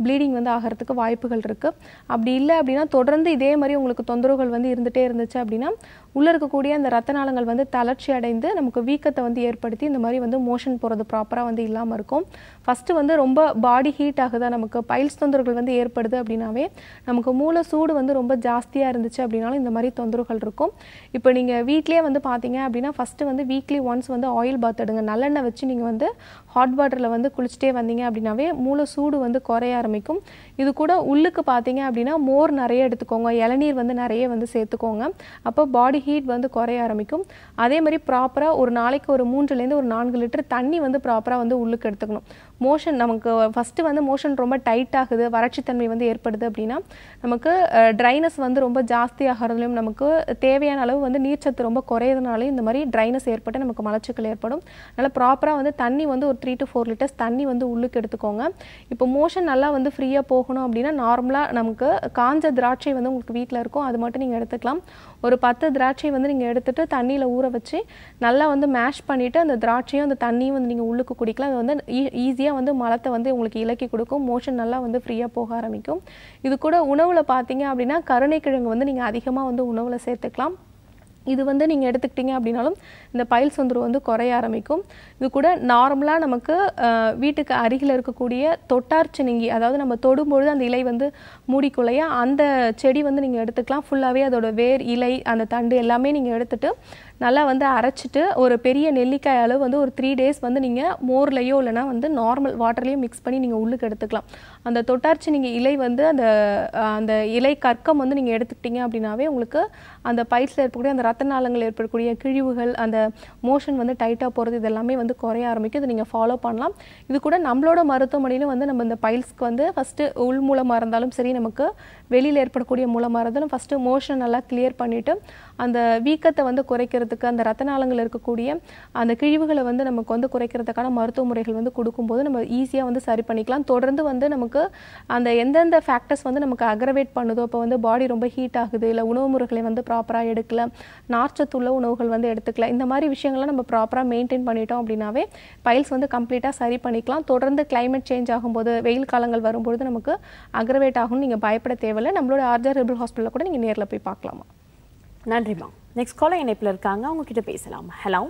ப்ளீடிங் வந்து ஆகிறதுக்கு வாய்ப்புகள் இருக்குது அப்படி இல்லை அப்படின்னா தொடர்ந்து இதே மாதிரி உங்களுக்கு தொந்தரவுகள் வந்து இருந்துகிட்டே இருந்துச்சு அப்படின்னா உள்ளே இருக்கக்கூடிய அந்த ரத்த நாளங்கள் வந்து தளர்ச்சி அடைந்து நமக்கு வீக்கத்தை வந்து ஏற்படுத்தி இந்த மாதிரி வந்து மோஷன் போகிறது ப்ராப்பராக வந்து இல்லாமல் இருக்கும் ஃபஸ்ட்டு வந்து ரொம்ப பாடி ஹீட் ஆகுதா நமக்கு பைல்ஸ் தொந்தரவுகள் வந்து ஏற்படுது அப்படின்னாவே நமக்கு மூளை சூடு வந்து ரொம்ப ஜாஸ்தியாக இருந்துச்சு அப்படின்னாலும் இந்த மாதிரி தொந்தரவுகள் இருக்கும் இப்போ நீங்கள் வீட்லேயே வந்து பார்த்தீங்க அப்படின்னா ஃபஸ்ட்டு வந்து வீக்லி ஒன்ஸ் வந்து ஆயில் பாத் எடுங்க நல்லெண்ணெய் வச்சு நீங்கள் வந்து ஹாட் வாட்டரில் வந்து குளிச்சுட்டே வந்தீங்க அப்படின்னாவே மூளை சூடு வந்து குறைய ஆரம்பிக்கும் இது கூட உள்ளுக்கு பார்த்தீங்க அப்படின்னா மோர் நிறைய எடுத்துக்கோங்க இளநீர் வந்து நிறைய வந்து சேர்த்துக்கோங்க அப்போ பாடி ஹீட் வந்து குறைய ஆரம்பிக்கும் அதே மாதிரி ப்ராப்பராக ஒரு நாளைக்கு ஒரு மூன்றுலேருந்து ஒரு நான்கு லிட்டர் தண்ணி வந்து ப்ராப்பராக வந்து உள்ளுக்கு எடுத்துக்கணும் மோஷன் நமக்கு ஃபஸ்ட்டு வந்து மோஷன் ரொம்ப டைட் ஆகுது வறட்சித்தன்மை வந்து ஏற்படுது அப்படின்னா நமக்கு ட்ரைனஸ் வந்து ரொம்ப ஜாஸ்தி ஆகிறதுலையும் நமக்கு தேவையான அளவு வந்து நீர்ச்சத்து ரொம்ப குறையிறதுனாலையும் இந்த மாதிரி ட்ரைனஸ் ஏற்பட்டு நமக்கு மலச்சிக்கல் ஏற்படும் அதனால் ப்ராப்பராக வந்து தண்ணி வந்து ஒரு த்ரீ டு ஃபோர் லிட்டர்ஸ் தண்ணி வந்து உள்ளுக்கு எடுத்துக்கோங்க இப்போ மோஷன் நல்லா வந்து ஃப்ரீயாக போகணும் அப்படின்னா நார்மலாக நமக்கு காஞ்ச திராட்சை வந்து உங்களுக்கு வீட்டில் இருக்கும் அது மட்டும் நீங்கள் எடுத்துக்கலாம் ஒரு பத்து திராட்சை வந்து நீங்கள் எடுத்துட்டு தண்ணியில் ஊற வச்சு நல்லா வந்து மேஷ் பண்ணிவிட்டு அந்த திராட்சையும் அந்த தண்ணியும் வந்து நீங்கள் உள்ளுக்கு குடிக்கலாம் அது வந்து ஈஸியாக வந்து மலத்தை வந்து உங்களுக்கு இலக்கி கொடுக்கும் மோஷன் நல்லா வந்து ஃப்ரீயாக போக ஆரம்பிக்கும் இது கூட உணவில் பார்த்தீங்க அப்படின்னா கருணைக்கிழங்கு வந்து நீங்கள் அதிகமாக வந்து உணவில் சேர்த்துக்கலாம் இது வந்து நீங்கள் எடுத்துக்கிட்டீங்க அப்படின்னாலும் இந்த பைல்ஸ் தொந்தரவு வந்து குறைய ஆரம்பிக்கும் இது கூட நார்மலாக நமக்கு அஹ், வீட்டுக்கு அருகில் இருக்கக்கூடிய தொட்டார்ச்சினிங்கி அதாவது நம்ம தொடும்பொழுது அந்த இலை வந்து மூடிக்குள்ளையா அந்த செடி வந்து நீங்கள் எடுத்துக்கலாம் ஃபுல்லாகவே அதோட வேர் இலை அந்த தண்டு எல்லாமே நீங்கள் எடுத்துட்டு நல்லா வந்து அரைச்சிட்டு ஒரு பெரிய நெல்லிக்காய் அளவு வந்து ஒரு த்ரீ டேஸ் வந்து நீங்கள் மோர்லையோ இல்லைனா வந்து நார்மல் வாட்டர்லேயோ மிக்ஸ் பண்ணி நீங்கள் உள்ளுக்கு எடுத்துக்கலாம் அந்த தொட்டார்ச்சி நீங்கள் இலை வந்து அந்த அஹ், அந்த இலை கற்கம் வந்து நீங்கள் எடுத்துக்கிட்டீங்க அப்படின்னாவே உங்களுக்கு அந்த பைல்ஸில் ஏற்படக்கூடிய அந்த ரத்த நாளங்கள் ஏற்படக்கூடிய கிழிவுகள் அந்த மோஷன் வந்து டைட்டாக போகிறது இது எல்லாமே வந்து குறைய ஆரம்பிக்கும் இது நீங்கள் ஃபாலோ பண்ணலாம் இது கூட நம்மளோட மருத்துவமனையிலும் வந்து நம்ம இந்த பைல்ஸ்க்கு வந்து ஃபஸ்ட்டு உள் மூலமாக இருந்தாலும் சரி நமக்கு வெளியில் ஏற்படக்கூடிய மூலமாக இருந்தாலும் ஃபஸ்ட்டு மோஷன் நல்லா கிளியர் பண்ணிவிட்டு அந்த வீக்கத்தை வந்து குறைக்கிறதுக்கு அந்த ரத்த நாளங்கள் இருக்கக்கூடிய அந்த கிழிவுகளை வந்து நமக்கு வந்து குறைக்கிறதுக்கான மருத்துவ முறைகள் வந்து கொடுக்கும்போது நம்ம ஈஸியாக வந்து சரி பண்ணிக்கலாம் தொடர்ந்து வந்து நமக்கு அந்த எந்தெந்த ஃபேக்டர்ஸ் வந்து நமக்கு அக்ரவேட் பண்ணுதோ இப்போ வந்து பாடி ரொம்ப ஹீட் ஆகுது இல்லை உணவு முறைகளை வந்து ப்ராப்பராக எடுக்கல நார்ச்சத்துள்ள உணவுகள் வந்து எடுத்துக்கல இந்த மாதிரி விஷயங்கள்லாம் நம்ம ப்ராப்பராக மெயின்டைன் பண்ணிட்டோம் அப்படின்னாவே பைல்ஸ் வந்து கம்ப்ளீட்டாக சரி பண்ணிக்கலாம் தொடர்ந்து climate சேஞ்ச் ஆகும்போது வெயில் காலங்கள் வரும்பொழுது நமக்கு அக்ரவேட் ஆகும்னு நீங்கள் பயப்பட தேவையில்லை நம்மளோட ஆர்ஜர் ஹெர்பல் ஹாஸ்பிட்டலில் கூட நீங்கள் நேரில் போய் பார்க்கலாமா நன்றிம்மா நெக்ஸ்ட் காலர் இணைப்பில் இருக்காங்க அவங்க கிட்ட பேசலாம் ஹலோ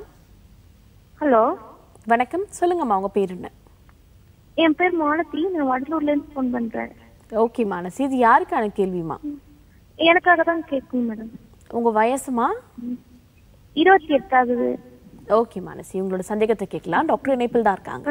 ஹலோ வணக்கம் சொல்லுங்கம்மா உங்க பேர் என்ன என் பேர் மாலதி நான் வடலூர்ல இருந்து ஃபோன் பண்றேன் ஓகே மானசி இது யாருக்கான கேள்விமா எனக்காக தான் கேட்கணும் மேடம் உங்க வயசுமா இருபத்தி எட்டு ஆகுது ஓகே மானசி உங்களோட சந்தேகத்தை கேட்கலாம் டாக்டர் இணைப்பில் தான் இருக்காங்க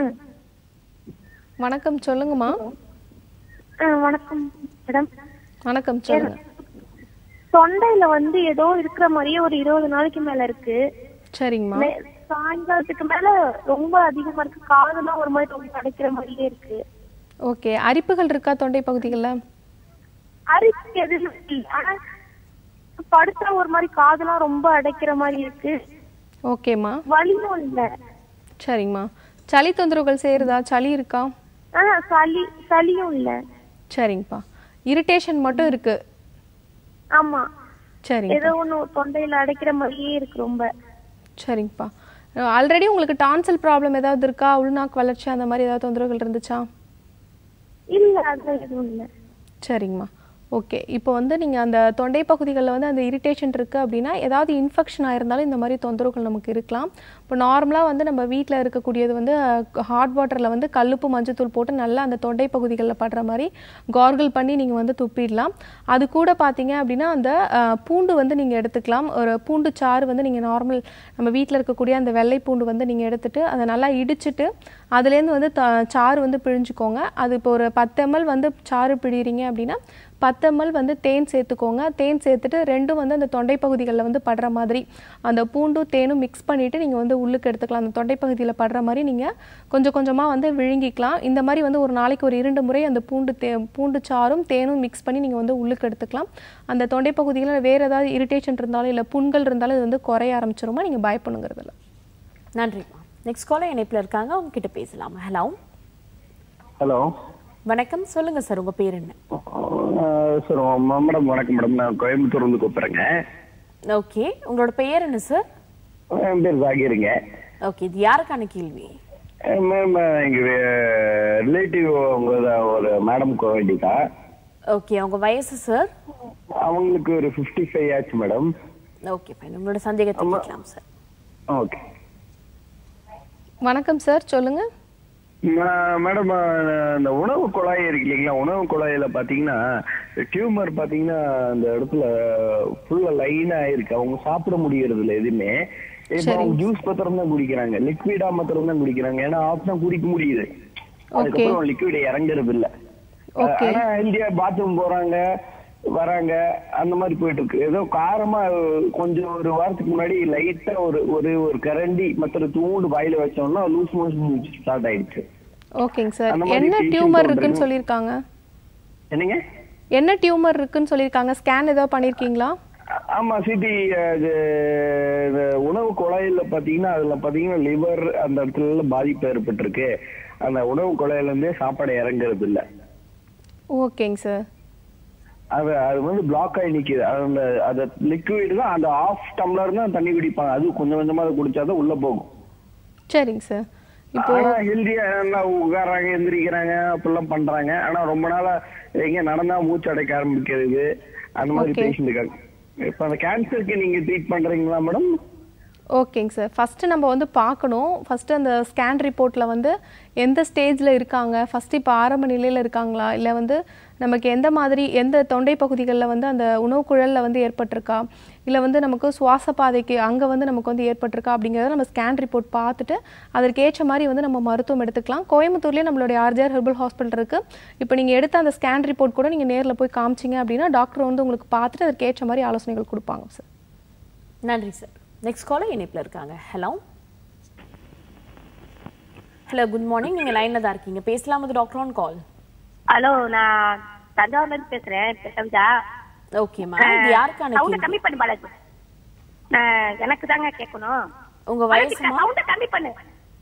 வணக்கம் சொல்லுங்கம்மா ஆ, வணக்கம் மேடம் வணக்கம் சொல்லுங்க தொண்டையில வந்து ஏதோ இருக்கிற மாதிரியே ஒரு இருபது நாளைக்கு மேல இருக்கு சரிங்கம்மா மே- சாயங்காலத்துக்கு மேல ரொம்ப அதிகமா இருக்கு காதெல்லாம் ஒரு மாதிரி ரொம்ப அடைக்கிற மாதிரியே இருக்கு ஓகே அரிப்புகள் இருக்கா தொண்டை பகுதிகளில் அரிசி எதுவும் இல்லை ஆனா படுத்தா ஒரு மாதிரி காதெல்லாம் ரொம்ப அடைக்கிற மாதிரி இருக்கு ஓகேம்மா வலியும் இல்ல சரிங்கம்மா சளி தொந்தரவுகள் செய்கிறதா சளி இருக்கா ஆனா சளி சளியும் இல்ல சரிங்கப்பா இரிட்டேஷன் மட்டும் இருக்கு ஆமா சரிங்க ஏதோ ஒண்ணு தொண்டையில அடைக்கிற மாதிரியே இருக்கு ரொம்ப சரிங்கப்பா ஆல்ரெடி உங்களுக்கு டான்சல் ப்ராப்ளம் ஏதாவது இருக்கா உள்நாக்கு வளர்ச்சி அந்த மாதிரி ஏதாவது தொந்தரவுகள் இருந்துச்சா இல்ல அதெல்லாம் எதுவும் இல்ல சரிங்கம்மா ஓகே இப்போ வந்து நீங்கள் அந்த தொண்டை பகுதிகளில் வந்து அந்த இரிட்டேஷன் இருக்குது அப்படின்னா ஏதாவது இன்ஃபெக்ஷன் ஆயிருந்தாலும் இந்த மாதிரி தொந்தரவுகள் நமக்கு இருக்கலாம் இப்போ நார்மலாக வந்து நம்ம வீட்டில் இருக்கக்கூடியது வந்து ஹாட் வாட்டரில் வந்து கல்லுப்பு மஞ்சத்தூள் போட்டு நல்லா அந்த தொண்டை பகுதிகளில் படுற மாதிரி கார்கிள் பண்ணி நீங்கள் வந்து துப்பிடலாம் அது கூட பார்த்தீங்க அப்படின்னா அந்த அஹ், பூண்டு வந்து நீங்கள் எடுத்துக்கலாம் ஒரு பூண்டு சாறு வந்து நீங்கள் நார்மல் நம்ம வீட்டில் இருக்கக்கூடிய அந்த வெள்ளை பூண்டு வந்து நீங்கள் எடுத்துட்டு அதை நல்லா இடிச்சிட்டு அதுலேருந்து வந்து த சாறு வந்து பிழிஞ்சுக்கோங்க அது இப்போ ஒரு பத்து எம்எல் வந்து சாறு பிழிறீங்க அப்படின்னா பத்து எம்எல் வந்து தேன் சேர்த்துக்கோங்க தேன் சேர்த்துட்டு ரெண்டும் வந்து அந்த தொண்டை பகுதிகளில் வந்து படுற மாதிரி அந்த பூண்டும் தேனும் மிக்ஸ் பண்ணிவிட்டு நீங்கள் வந்து உள்ளுக்கு எடுத்துக்கலாம் அந்த தொண்டை பகுதியில் படுற மாதிரி நீங்கள் கொஞ்சம் கொஞ்சமாக வந்து விழுங்கிக்கலாம் இந்த மாதிரி வந்து ஒரு நாளைக்கு ஒரு இரண்டு முறை அந்த பூண்டு தே பூண்டு சாறும் தேனும் மிக்ஸ் பண்ணி நீங்கள் வந்து உள்ளுக்கு எடுத்துக்கலாம் அந்த தொண்டை பகுதிகளில் வேறு ஏதாவது இரிட்டேஷன் இருந்தாலும் இல்லை புண்கள் இருந்தாலும் இது வந்து குறைய ஆரம்பிச்சிருமா நீங்கள் பயப்படுங்கிறதுல நன்றிம்மா நெக்ஸ்ட் காலர் இணைப்பில் இருக்காங்க அவங்க கிட்ட பேசலாம் ஹலோ ஹலோ வணக்கம் சொல்லுங்க சார் உங்க பேர் என்ன சார் மேடம் வணக்கம் மேடம் நான் கோயம்புத்தூர் வந்து கூப்பிடுறேங்க ஓகே உங்களோட பெயர் என்ன சார் என் பேர் ஜாகிருங்க ஓகே இது யாருக்கான கேள்வி மேம் எங்க ரிலேட்டிவ் அவங்க தான் ஒரு மேடம்க்கு வேண்டிக்கா ஓகே உங்க வயசு சார் அவங்களுக்கு ஒரு ஃபிஃப்டி ஃபைவ் ஆச்சு மேடம் ஓகே ஃபைன் உங்களோட சந்தேகத்தை கேட்கலாம் சார் ஓகே வணக்கம் சார் சொல்லுங்க மேடம் இந்த உணவு குழாய் இருக்கு இல்லைங்களா உணவு குழாயில பாத்தீங்கன்னா டியூமர் பாத்தீங்கன்னா அந்த இடத்துல ஃபுல்லா லைனா இருக்கு அவங்க சாப்பிட முடியறது இல்ல எதுவுமே இப்போ அவங்க ஜூஸ் பத்திரம் தான் குடிக்கிறாங்க லிக்விடா மாத்திரம் தான் குடிக்கிறாங்க ஏன்னா ஆஃப் தான் குடிக்க முடியுது அதுக்கப்புறம் லிக்விட் இறங்குறது இல்ல ஆனா இந்தியா பாத்ரூம் போறாங்க வராங்க அந்த மாதிரி போயிட்டு இருக்கு ஏதோ காரமா கொஞ்சம் ஒரு வாரத்துக்கு முன்னாடி லைட்டா ஒரு ஒரு ஒரு கரண்டி மற்ற தூண்டு வாயில வச்சோம்னா லூஸ் மோஷன் ஸ்டார்ட் ஆயிடுச்சு ஓகேங்க சார் அந்த மாதிரி என்ன patient டியூமர் ஒன்று இருக்குன்னு இருக்கு. சொல்லியிருக்காங்க என்னங்க என்ன டியூமர் இருக்குன்னு சொல்லியிருக்காங்க ஸ்கேன் ஏதாவது பண்ணியிருக்கீங்களா ஆமா சிட்டி உணவு குழாயில பாத்தீங்கன்னா அதுல பாத்தீங்கன்னா லிவர் அந்த இடத்துல எல்லாம் பாதிப்பு ஏற்பட்டிருக்கு அந்த உணவு குழாயில இருந்தே சாப்பாடு இறங்குறது இல்ல ஓகேங்க சார் அது அது வந்து பிளாக் ஆகி நிக்குது அது அந்த அந்த லிக்விட் தான் அந்த ஆஃப் டம்ளர் தான் தண்ணி குடிப்பாங்க அது கொஞ்சம் கொஞ்சமா அதை குடிச்சாதான் உள்ள போகும் சரிங்க சார் இப்போ ஆனா ஹெல்தியா நல்லா உட்காராங்க எந்திரிக்கிறாங்க அப்படிலாம் பண்றாங்க ஆனா ரொம்ப நாளா எங்க நடந்தா மூச்சு அடைக்க ஆரம்பிக்கிறது அந்த மாதிரி Okay. பேஷண்ட் இருக்காங்க இப்ப அந்த கேன்சருக்கு நீங்க ட்ரீட் பண்றீங்களா மேடம் ஓகேங்க சார் ஃபஸ்ட்டு நம்ம வந்து பார்க்கணும் ஃபஸ்ட்டு அந்த ஸ்கேன் ரிப்போர்ட்டில் வந்து எந்த ஸ்டேஜில் இருக்காங்க ஃபஸ்ட்டு இப்போ ஆரம்ப நிலையில் இருக்காங்களா இல்லை வந்து நமக்கு எந்த மாதிரி எந்த தொண்டை பகுதிகளில் வந்து அந்த உணவு குழலில் வந்து ஏற்பட்டிருக்கா இல்லை வந்து நமக்கு சுவாச பாதைக்கு அங்கே வந்து நமக்கு வந்து ஏற்பட்டிருக்கா அப்படிங்கிறத நம்ம ஸ்கேன் ரிப்போர்ட் பார்த்துட்டு அதற்கு ஏற்ற மாதிரி வந்து நம்ம மருத்துவம் எடுத்துக்கலாம் கோயம்புத்தூர்லேயே நம்மளுடைய ஆர்ஜிஆர் ஹெர்பல் ஹாஸ்பிட்டல் இருக்குது இப்போ நீங்கள் எடுத்த அந்த ஸ்கேன் ரிப்போர்ட் கூட நீங்கள் நேரில் போய் காமிச்சிங்க அப்படின்னா டாக்டர் வந்து உங்களுக்கு பார்த்துட்டு அதற்கு ஏற்ற மாதிரி ஆலோசனைகள் கொடுப்பாங்க சார் நன்றி சார் நெக்ஸ்ட் காலர் இணைப்பில் இருக்காங்க ஹலோ ஹலோ குட் மார்னிங் நீங்க லைன்ல தான் இருக்கீங்க பேசலாம் with doctor on call hello நான் தஞ்சாவூர்ல இருந்து பேசுறேன் கவிதா ஓகேம்மா இது யாருக்கான சவுண்ட கேள்வி கம்மி பண்ணு பாலாஜி நான் எனக்கு தாங்க கேட்கணும் உங்க வயசுமா சவுண்ட கம்மி பண்ணு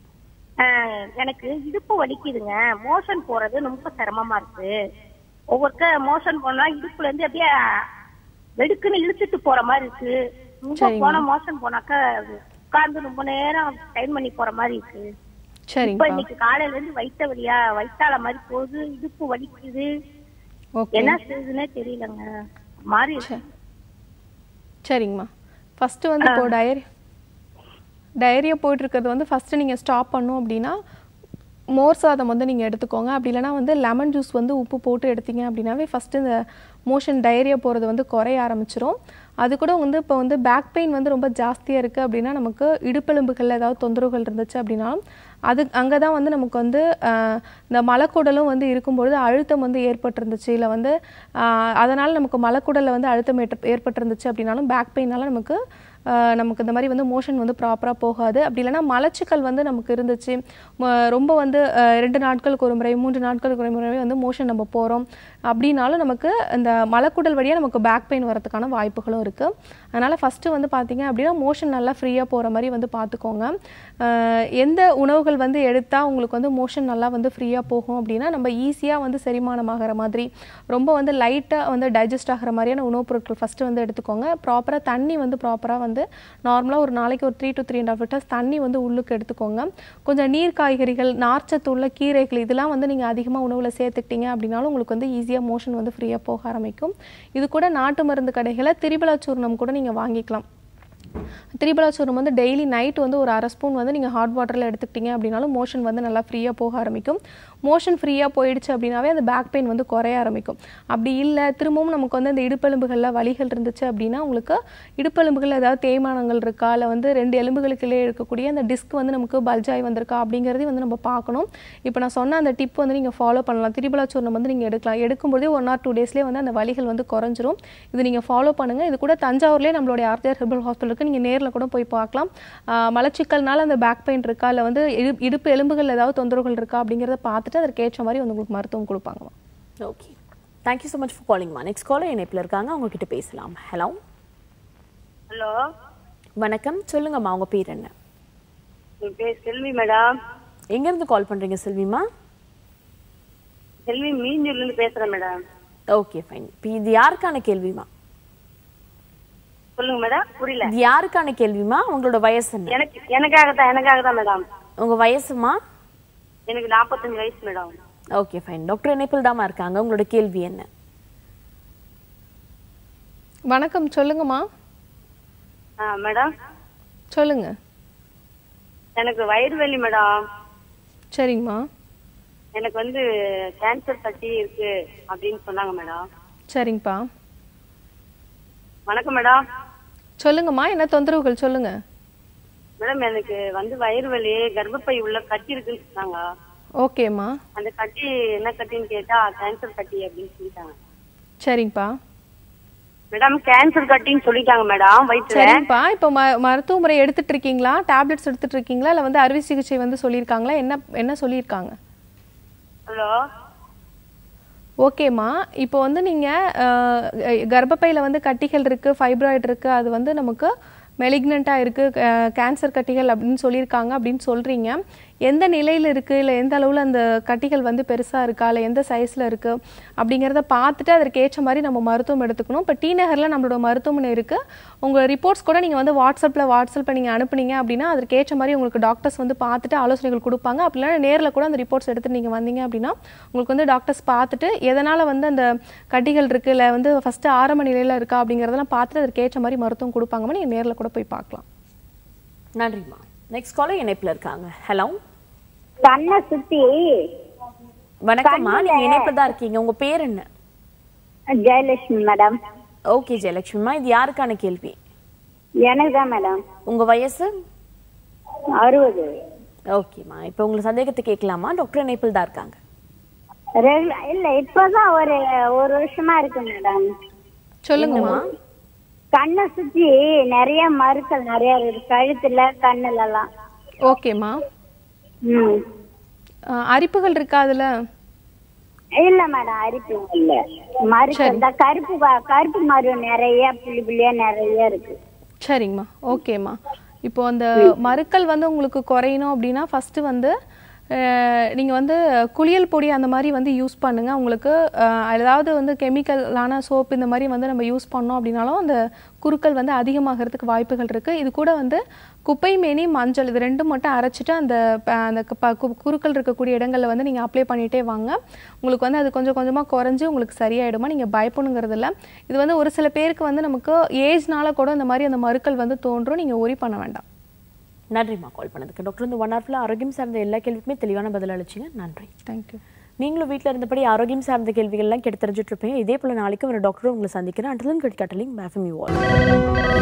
ஆஹ், எனக்கு இடுப்பு வலிக்குதுங்க மோஷன் போறது ரொம்ப சிரமமா இருக்கு ஒவ்வொருக்க மோஷன் போனா இடுப்புல இருந்து அப்படியே வெடுக்குன்னு இழுத்துட்டு போற மாதிரி இருக்கு ரொம்ப சரிங்க. போன மோஷன் போனாக்க உட்கார்ந்து ரொம்ப நேரம் டைம் பண்ணி போற மாதிரி இருக்கு இப்ப சரிங்கப்பா இன்னைக்கு காலையில இருந்து வயித்த வலியா வயித்தால மாதிரி போகுது இடுப்பு வலிக்குது ஓகே என்ன செய்யுதுன்னே தெரியலங்க மாறி இருக்கு. சரிங்கம்மா ஃபஸ்ட்டு வந்து இப்போ டயரி டயரியா போயிட்டு இருக்கிறது வந்து ஃபஸ்ட்டு நீங்கள் ஸ்டாப் பண்ணும் அப்படின்னா மோர் சாதம் வந்து நீங்கள் எடுத்துக்கோங்க அப்படி இல்லைனா வந்து லெமன் ஜூஸ் வந்து உப்பு போட்டு எடுத்தீங்க அப்படின்னாவே ஃபஸ்ட்டு இந்த மோஷன் டயரியா போகிறது வந்து குறைய ஆரம்பிச்சிரும் அது கூட வந்து இப்போ வந்து பேக் பெயின் வந்து ரொம்ப ஜாஸ்தியாக இருக்குது அப்படின்னா நமக்கு இடுப்பெலும்புகளில் ஏதாவது தொந்தரவுகள் இருந்துச்சு அப்படின்னா அது அங்கே தான் வந்து நமக்கு வந்து ஆஹ், இந்த மலக்குடலும் வந்து இருக்கும்பொழுது அழுத்தம் வந்து ஏற்பட்டிருந்துச்சு இல்லை வந்து அதனால் நமக்கு மலக்குடலில் வந்து அழுத்தம் ஏற்ப ஏற்பட்டிருந்துச்சு அப்படின்னாலும் பேக் பெயினால நமக்கு ஆஹ், நமக்கு இந்த மாதிரி வந்து மோஷன் வந்து ப்ராப்பராக போகாது அப்படி இல்லைன்னா மலச்சிக்கல் வந்து நமக்கு இருந்துச்சு ம- ரொம்ப வந்து ஆஹ், ரெண்டு நாட்களுக்கு ஒரு முறை மூன்று நாட்களுக்கு ஒரு முறை வந்து மோஷன் நம்ம போகிறோம் அப்படின்னாலும் நமக்கு இந்த மலக்குடல் வழியாக நமக்கு பேக் பெயின் வரதுக்கான வாய்ப்புகளும் இருக்குது அதனால் ஃபஸ்ட்டு வந்து பார்த்தீங்க அப்படின்னா மோஷன் நல்லா ஃப்ரீயாக போகிற மாதிரி வந்து பார்த்துக்கோங்க ஆஹ், எந்த உணவுகள் வந்து எடுத்தால் உங்களுக்கு வந்து மோஷன் நல்லா வந்து ஃப்ரீயாக போகும் அப்படின்னா நம்ம ஈஸியாக வந்து செரிமானமாகிற மாதிரி ரொம்ப வந்து லைட்டாக வந்து டைஜஸ்ட் ஆகிற மாதிரியான உணவுப் பொருட்கள் ஃபஸ்ட்டு வந்து எடுத்துக்கோங்க ப்ராப்பராக தண்ணி வந்து ப்ராப்பராக வந்து நார்மலாக ஒரு நாளைக்கு ஒரு three to three and half litres தண்ணி வந்து உள்ளுக்கு எடுத்துக்கோங்க கொஞ்சம் நீர் காய்கறிகள் நார்ச்சத்து உள்ள கீரைகள் இதெல்லாம் வந்து நீங்கள் அதிகமாக உணவில் சேர்த்துக்கிட்டீங்க அப்படின்னாலும் உங்களுக்கு வந்து ஈஸியாக மோஷன் வந்து ஃப்ரீயாக போக ஆரம்பிக்கும் இது கூட நாட்டு மருந்து கடைகளில் திரிபலா சூர்ணம் கூட நீங்கள் வாங்கிக்கலாம் திரிபலா சூர்ணம் வந்து டெய்லி நைட் வந்து ஒரு அரை ஸ்பூன் வந்து நீங்கள் ஹாட் வாட்டரில் எடுத்துக்கிட்டீங்க அப்படின்னாலும் மோஷன் வந்து நல்லா ஃப்ரீயாக போக ஆரம்பிக்கும் மோஷன் ஃப்ரீயாக போயிடுச்சு அப்படின்னாவே அந்த பேக் பெயின் வந்து குறைய ஆரம்பிக்கும் அப்படி இல்லை திரும்பவும் நமக்கு வந்து அந்த இடுப்பெலும்புகளில் வலிகள் இருந்துச்சு அப்படின்னா உங்களுக்கு இடுப்பெலும்புகளில் ஏதாவது தேய்மானங்கள் இருக்கா இல்லை வந்து ரெண்டு எலும்புகளுக்குள்ளே இருக்கக்கூடிய அந்த டிஸ்க் வந்து நமக்கு பல்ஜாய் வந்திருக்கா அப்படிங்கிறதையும் வந்து நம்ம பார்க்கணும் இப்போ நான் சொன்ன அந்த டிப் வந்து நீங்கள் ஃபாலோ பண்ணலாம் திரிபலா சூர்ணம் வந்து நீங்கள் எடுக்கலாம் எடுக்கும்போதே ஒன் ஆர் டூ டேஸ்லேயே வந்து அந்த வலிகள் வந்து குறைஞ்சிரும் இது நீங்கள் ஃபாலோ பண்ணுங்கள் இது கூட தஞ்சாவூர்லேயே நம்மளுடைய ஆர்ஜிஆர் ஹெர்பல் ஹாஸ்பிட்டலுக்கு நீங்கள் நேரில் கூட போய் பார்க்கலாம் ஆஹ் மலச்சிக்கல்னால அந்த பேக் பெயின் இருக்கா இல்லை வந்து இடு- இடுப்பு எலும்புகள் ஏதாவது தொந்தரவுகள் இருக்கா அப்படிங்கிறத பார்த்துட்டு அதற்கு ஏற்ற மாதிரி வந்து உங்களுக்கு மருத்துவம் கொடுப்பாங்க okay thank you so much for காலிங்மா நெக்ஸ்ட் காலர் இணைப்பில் இருக்காங்க அவங்க கிட்ட பேசலாம் ஹலோ ஹலோ வணக்கம் சொல்லுங்கம்மா உங்க பேர் என்ன என் பேர் செல்வி மேடம் எங்க இருந்து கால் பண்றீங்க செல்விமா செல்வி மீஞ்சூர்ல இருந்து பேசுறேன் மேடம் ஓகே ஃபைன் இப்போ இது யாருக்கான கேள்விமா சொல்லுங்க மேடம் புரியல இது யாருக்கான கேள்விமா உங்களோட வயசு என்ன எனக்கு எனக்காக தான் எனக்காக தான் மேடம் உங்க வயசுமா எனக்கு நாற்பத்தஞ்சு வயசு மேடம் ஓகே ஃபைன் டாக்டர் இணைப்பில் தாமா இருக்காங்க உங்களோட கேள்வி என்ன வணக்கம் சொல்லுங்கம்மா ஆ மேடம் சொல்லுங்க எனக்கு வயிறு வலி மேடம் சரிங்கம்மா எனக்கு வந்து கேன்சர் கட்டி இருக்கு அப்படின்னு சொன்னாங்க மேடம் சரிங்கப்பா வணக்கம் மேடம் சொல்லுங்கம்மா என்ன தொந்தரவுகள் சொல்லுங்க மேடம் எனக்கு வந்து வயிறு வலி கர்ப்பப்பை உள்ள கட்டி இருக்குன்னு சொன்னாங்க ஓகேம்மா அந்த கட்டி என்ன கட்டின்னு கேட்டா கேன்சர் கட்டி அப்படின்னு சொல்லிட்டாங்க சரிங்கப்பா மேடம் கேன்சர் கட்டின்னு சொல்லிட்டாங்க மேடம் வயிற்றுல சரிங்கப்பா இப்போ ம மருத்துவ முறை எடுத்துட்டு இருக்கீங்களா டேப்லெட்ஸ் எடுத்துட்டு இருக்கீங்களா இல்லை வந்து அறுவை சிகிச்சை வந்து சொல்லியிருக்காங்களா என்ன என்ன சொல்லியிருக்காங்க ஹலோ ஓகேம்மா இப்போ வந்து நீங்கள் கர்ப்பப்பையில் வந்து கட்டிகள் இருக்குது ஃபைப்ராய்டு இருக்குது அது வந்து நமக்கு மெலிக்னண்ட்டாக இருக்குது கேன்சர் கட்டிகள் அப்படின்னு சொல்லியிருக்காங்க அப்படின்னு சொல்கிறீங்க எந்த நிலையில் இருக்குது இல்லை எந்த அளவில் அந்த கட்டிகள் வந்து பெருசாக இருக்கா இல்லை எந்த சைஸில் இருக்குது அப்படிங்கிறத பார்த்துட்டு அதற்கு ஏற்ற மாதிரி நம்ம மருத்துவம் எடுத்துக்கணும் இப்போ டி நகரில் நம்மளோட மருத்துவமனை இருக்குது உங்கள் ரிப்போர்ட்ஸ் கூட நீங்கள் வந்து வாட்ஸ்அப்பில் வாட்ஸ்அப்பில் நீங்கள் அனுப்புனீங்க அப்படின்னா அதற்கு ஏற்ற மாதிரி உங்களுக்கு டாக்டர்ஸ் வந்து பார்த்துட்டு ஆலோசனைகள் கொடுப்பாங்க அப்படி இல்லைன்னா நேரில் கூட அந்த ரிப்போர்ட்ஸ் எடுத்துட்டு நீங்கள் வந்தீங்க அப்படின்னா உங்களுக்கு வந்து டாக்டர்ஸ் பார்த்துட்டு எதனால் வந்து அந்த கட்டிகள் இருக்குது இல்லை வந்து ஃபஸ்ட்டு ஆரம்ப நிலையில் இருக்கா அப்படிங்கிறதெல்லாம் பார்த்துட்டு அதற்கு ஏற்ற மாதிரி மருத்துவம் கொடுப்பாங்கம்மா நீங்கள் நேரில் கூட போய் பார்க்கலாம் நன்றிம்மா நெக்ஸ்ட் காலர் இணைப்பில் இருக்காங்க ஹலோ கண்ணை சுத்தி வணக்கம்மா நீங்க இணைப்பில் தான் இருக்கீங்க உங்க பேர் என்ன ஜெயலட்சுமி மேடம் ஓகே ஜெயலட்சுமிமா இது யாருக்கான கேள்வி எனக்கு தான் மேடம் உங்க வயசு அறுபது ஓகேம்மா இப்போ உங்களுக்கு சந்தேகத்தை கேட்கலாமா டாக்டர் இணைப்பில் தான் இருக்காங்க ரெகுல- இல்ல இப்பதான் ஒரு ஒரு வருஷமா இருக்கு மேடம் சொல்லுங்கம்மா கண்ணை சுத்தி நிறைய மருக்கள் நிறைய இருக்கு கழுத்துல கண்ணுல எல்லாம் ஓகேம்மா ம் அஹ், அரிப்புகள் இருக்கா அதில் இல்ல மேடம் அரிப்பு இல்ல மருக்கள் தான் கருப்பு வ- கருப்பு மரு நிறைய புள்ளி புள்ளியா நிறைய இருக்கு சரிங்கம்மா ஓகேம்மா இப்போ அந்த மருக்கள் வந்து உங்களுக்கு குறையணும் அப்படின்னா ஃபஸ்ட்டு வந்து நீங்கள் வந்து குளியல் பொடி அந்த மாதிரி வந்து யூஸ் பண்ணுங்கள் உங்களுக்கு அஹ், ஏதாவது வந்து கெமிக்கலான சோப் இந்த மாதிரி வந்து நம்ம யூஸ் பண்ணோம் அப்படின்னாலும் அந்த குருக்கள் வந்து அதிகமாகிறதுக்கு வாய்ப்புகள் இருக்குது இது கூட வந்து குப்பை மேனி மஞ்சள் இது ரெண்டும் மட்டும் அரைச்சிட்டு அந்த ப- அந்த கு- ப- கு- குருக்கள் இருக்கக்கூடிய இடங்களில் வந்து நீங்கள் அப்ளை பண்ணிகிட்டே வாங்க உங்களுக்கு வந்து அது கொஞ்சம் கொஞ்சமாக குறைஞ்சி உங்களுக்கு சரியாயிடுமா நீங்கள் பயப்படணுங்கிறது இல்லை இது வந்து ஒரு சில பேருக்கு வந்து நமக்கு ஏஜ்னால கூட இந்த மாதிரி அந்த மருக்கள் வந்து தோன்றும் நீங்கள் ஒரி பண்ண வேண்டாம் நன்றிம்மா கால் பண்ணதுக்கு டாக்டர் இந்த ஒன் ஹவர்ல ஆரோக்கியம் சார்ந்த எல்லா கேள்விக்குமே தெளிவான பதில் அளிச்சிங்க நன்றி தேங்க்யூ நீங்களும் வீட்டில் இருந்தபடி ஆரோக்கியம் சார்ந்த கேள்விகள்லாம் கேட்டு தெரிஞ்சுட்டு இருப்பீங்க இதே போல நாளைக்கு ஒரு டாக்டரும் உங்களை சந்திக்கிறேன் அண்டலும் கட்காட்டலிங் பேஃபம் யூ ஆல்